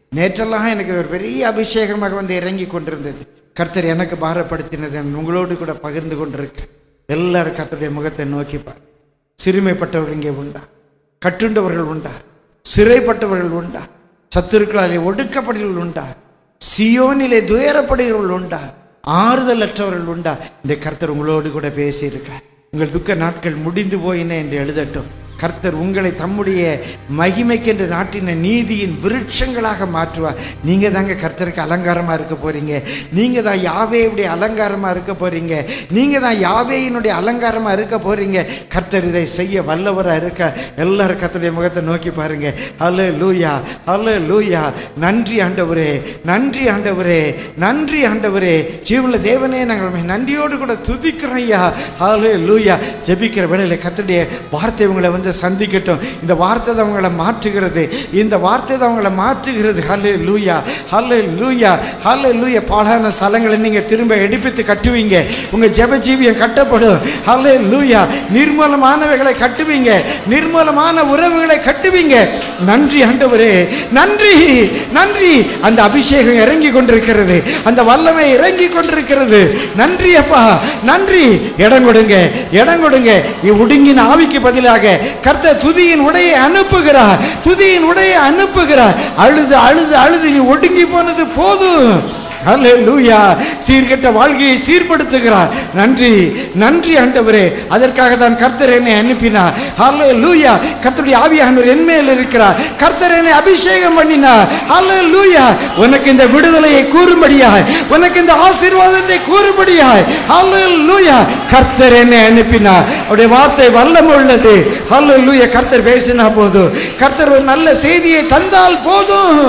நேற்றெல்லாம் எனக்கு ஒரு பெரிய அபிஷேகமாக வந்து இறங்கி கொண்டிருந்தது கர்த்தர் எனக்கு பாரப்படுத்தினது நான் உங்களோடு கூட பகிர்ந்து கொண்டிருக்கேன் எல்லாரும் கர்த்தருடைய முகத்தை நோக்கிப்பார் சிறுமைப்பட்டவர்கள் இங்கே உண்டா கட்டுண்டவர்கள் உண்டா சிறைப்பட்டவர்கள் உண்டா சத்துருக்களாலே ஒடுக்கப்பட்டவர்கள் உண்டா சியோனிலே துயரப்படுகிறவர்கள் உண்டா ஆறுதல் அற்றவர்கள் உண்டா இந்த கர்த்தர் உங்களோடு கூட பேசியிருக்கார் உங்கள் துக்க நாட்கள் முடிந்து போயின என்று எழுதட்டும் கர்த்தர் உங்களை தம்முடைய மகிமைக்கென்று நாட்டின நீதியின் விருட்சங்களாக மாற்றுவார் நீங்கள் தாங்க கர்த்தருக்கு அலங்காரமாக இருக்க போறீங்க நீங்கள் தான் யாவேயுடைய அலங்காரமாக இருக்க போறீங்க நீங்கள் தான் யாவேயினுடைய அலங்காரமாக இருக்க போறீங்க கர்த்தர் இதை செய்ய வல்லவராக இருக்க எல்லாரும் கர்த்தருடைய முகத்தை நோக்கி பாருங்க அல்ல லூயா அல்ல லூயா நன்றி ஆண்டவரே நன்றி ஆண்டவரே நன்றி ஆண்டவரே ஜீவன தேவனே நாங்கள் உம்மை நன்றியோடு கூட துதிக்கிறோம் ஐயா ஹலே லூயா ஜெபிக்கிற வேளையில் கர்த்தருடைய வார்த்தை உங்களை வந்து சந்திக்கட்டும் இந்த வார்த்தை தான் உங்களை மாற்றுகிறது இந்த வார்த்தை தான் உங்களை மாற்றுகிறது ஹலே லூயா ஹலே லூயா ஹலே லூயா பாலான ஸ்தலங்களை நீங்கள் திரும்ப எடுப்பித்து கட்டுவீங்க உங்கள் ஜெப ஜீவியம் கட்டப்படும் ஹலே லூயா நிர்மூலமானவைகளை கட்டுவீங்க நிர்மூலமான உறவுகளை கட்டுவீங்க நன்றி ஆண்டவரே நன்றி நன்றி அந்த அபிஷேகம் இறங்கி கொண்டிருக்கிறது அந்த வல்லமை இறங்கி கொண்டிருக்கிறது நன்றி அப்பா நன்றி இடம் கொடுங்க இடம் கொடுங்க ஒடுங்கின ஆவிக்கு பதிலாக கர்த்தர் துதியின் உடையை அனுப்புகிறார் துதியின் உடையை அனுப்புகிறார் அழுது அழுது அழுது நீ ஒடுங்கி போனது போதும் அல்லேலூயா சீர்கெட்ட வாழ்க்கையை சீர்படுத்துகிறார் நன்றி நன்றி ஆண்டவரே அதற்காக தான் கர்த்தர் என்னை அனுப்பினார் அல்லேலூயா கர்த்தருடைய ஆவியானவர் என் மேல் இருக்கிறார் கர்த்தர் என்னை அபிஷேகம் பண்ணினார் அல்லேலூயா உனக்கு இந்த விடுதலையை கூறும்படியாய் உனக்கு இந்த ஆசீர்வாதத்தை கூறும்படியாய் அல்லேலூயா கர்த்தர் என்னை அனுப்பினார் அவருடைய வார்த்தை வல்லம் உள்ளது அல்லேலூயா கர்த்தர் பேசினா போதும் கர்த்தர் ஒரு நல்ல செய்தியை தந்தால் போதும்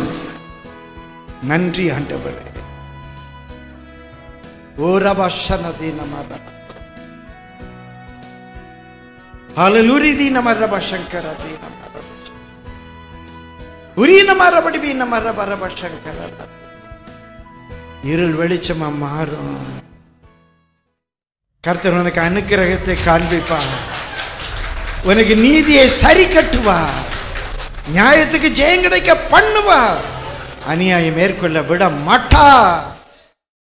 நன்றி ஆண்டவரே ஓரபஷனதி நமர ஹalleluya நமர பஷங்கரதி நமர உரி நமர படிபி நமர பரப சங்கர இருள் வெளிச்சமா மாறும் கர்த்தர் உனக்கு அனுக்கிரகத்தை காண்பிப்பார் உனக்கு நீதியை சரி கட்டுவார் நியாயத்துக்கு ஜெயம் கிடைக்க பண்ணுவார் அநியாயம் மேற்கொள்ள விட மாட்டார்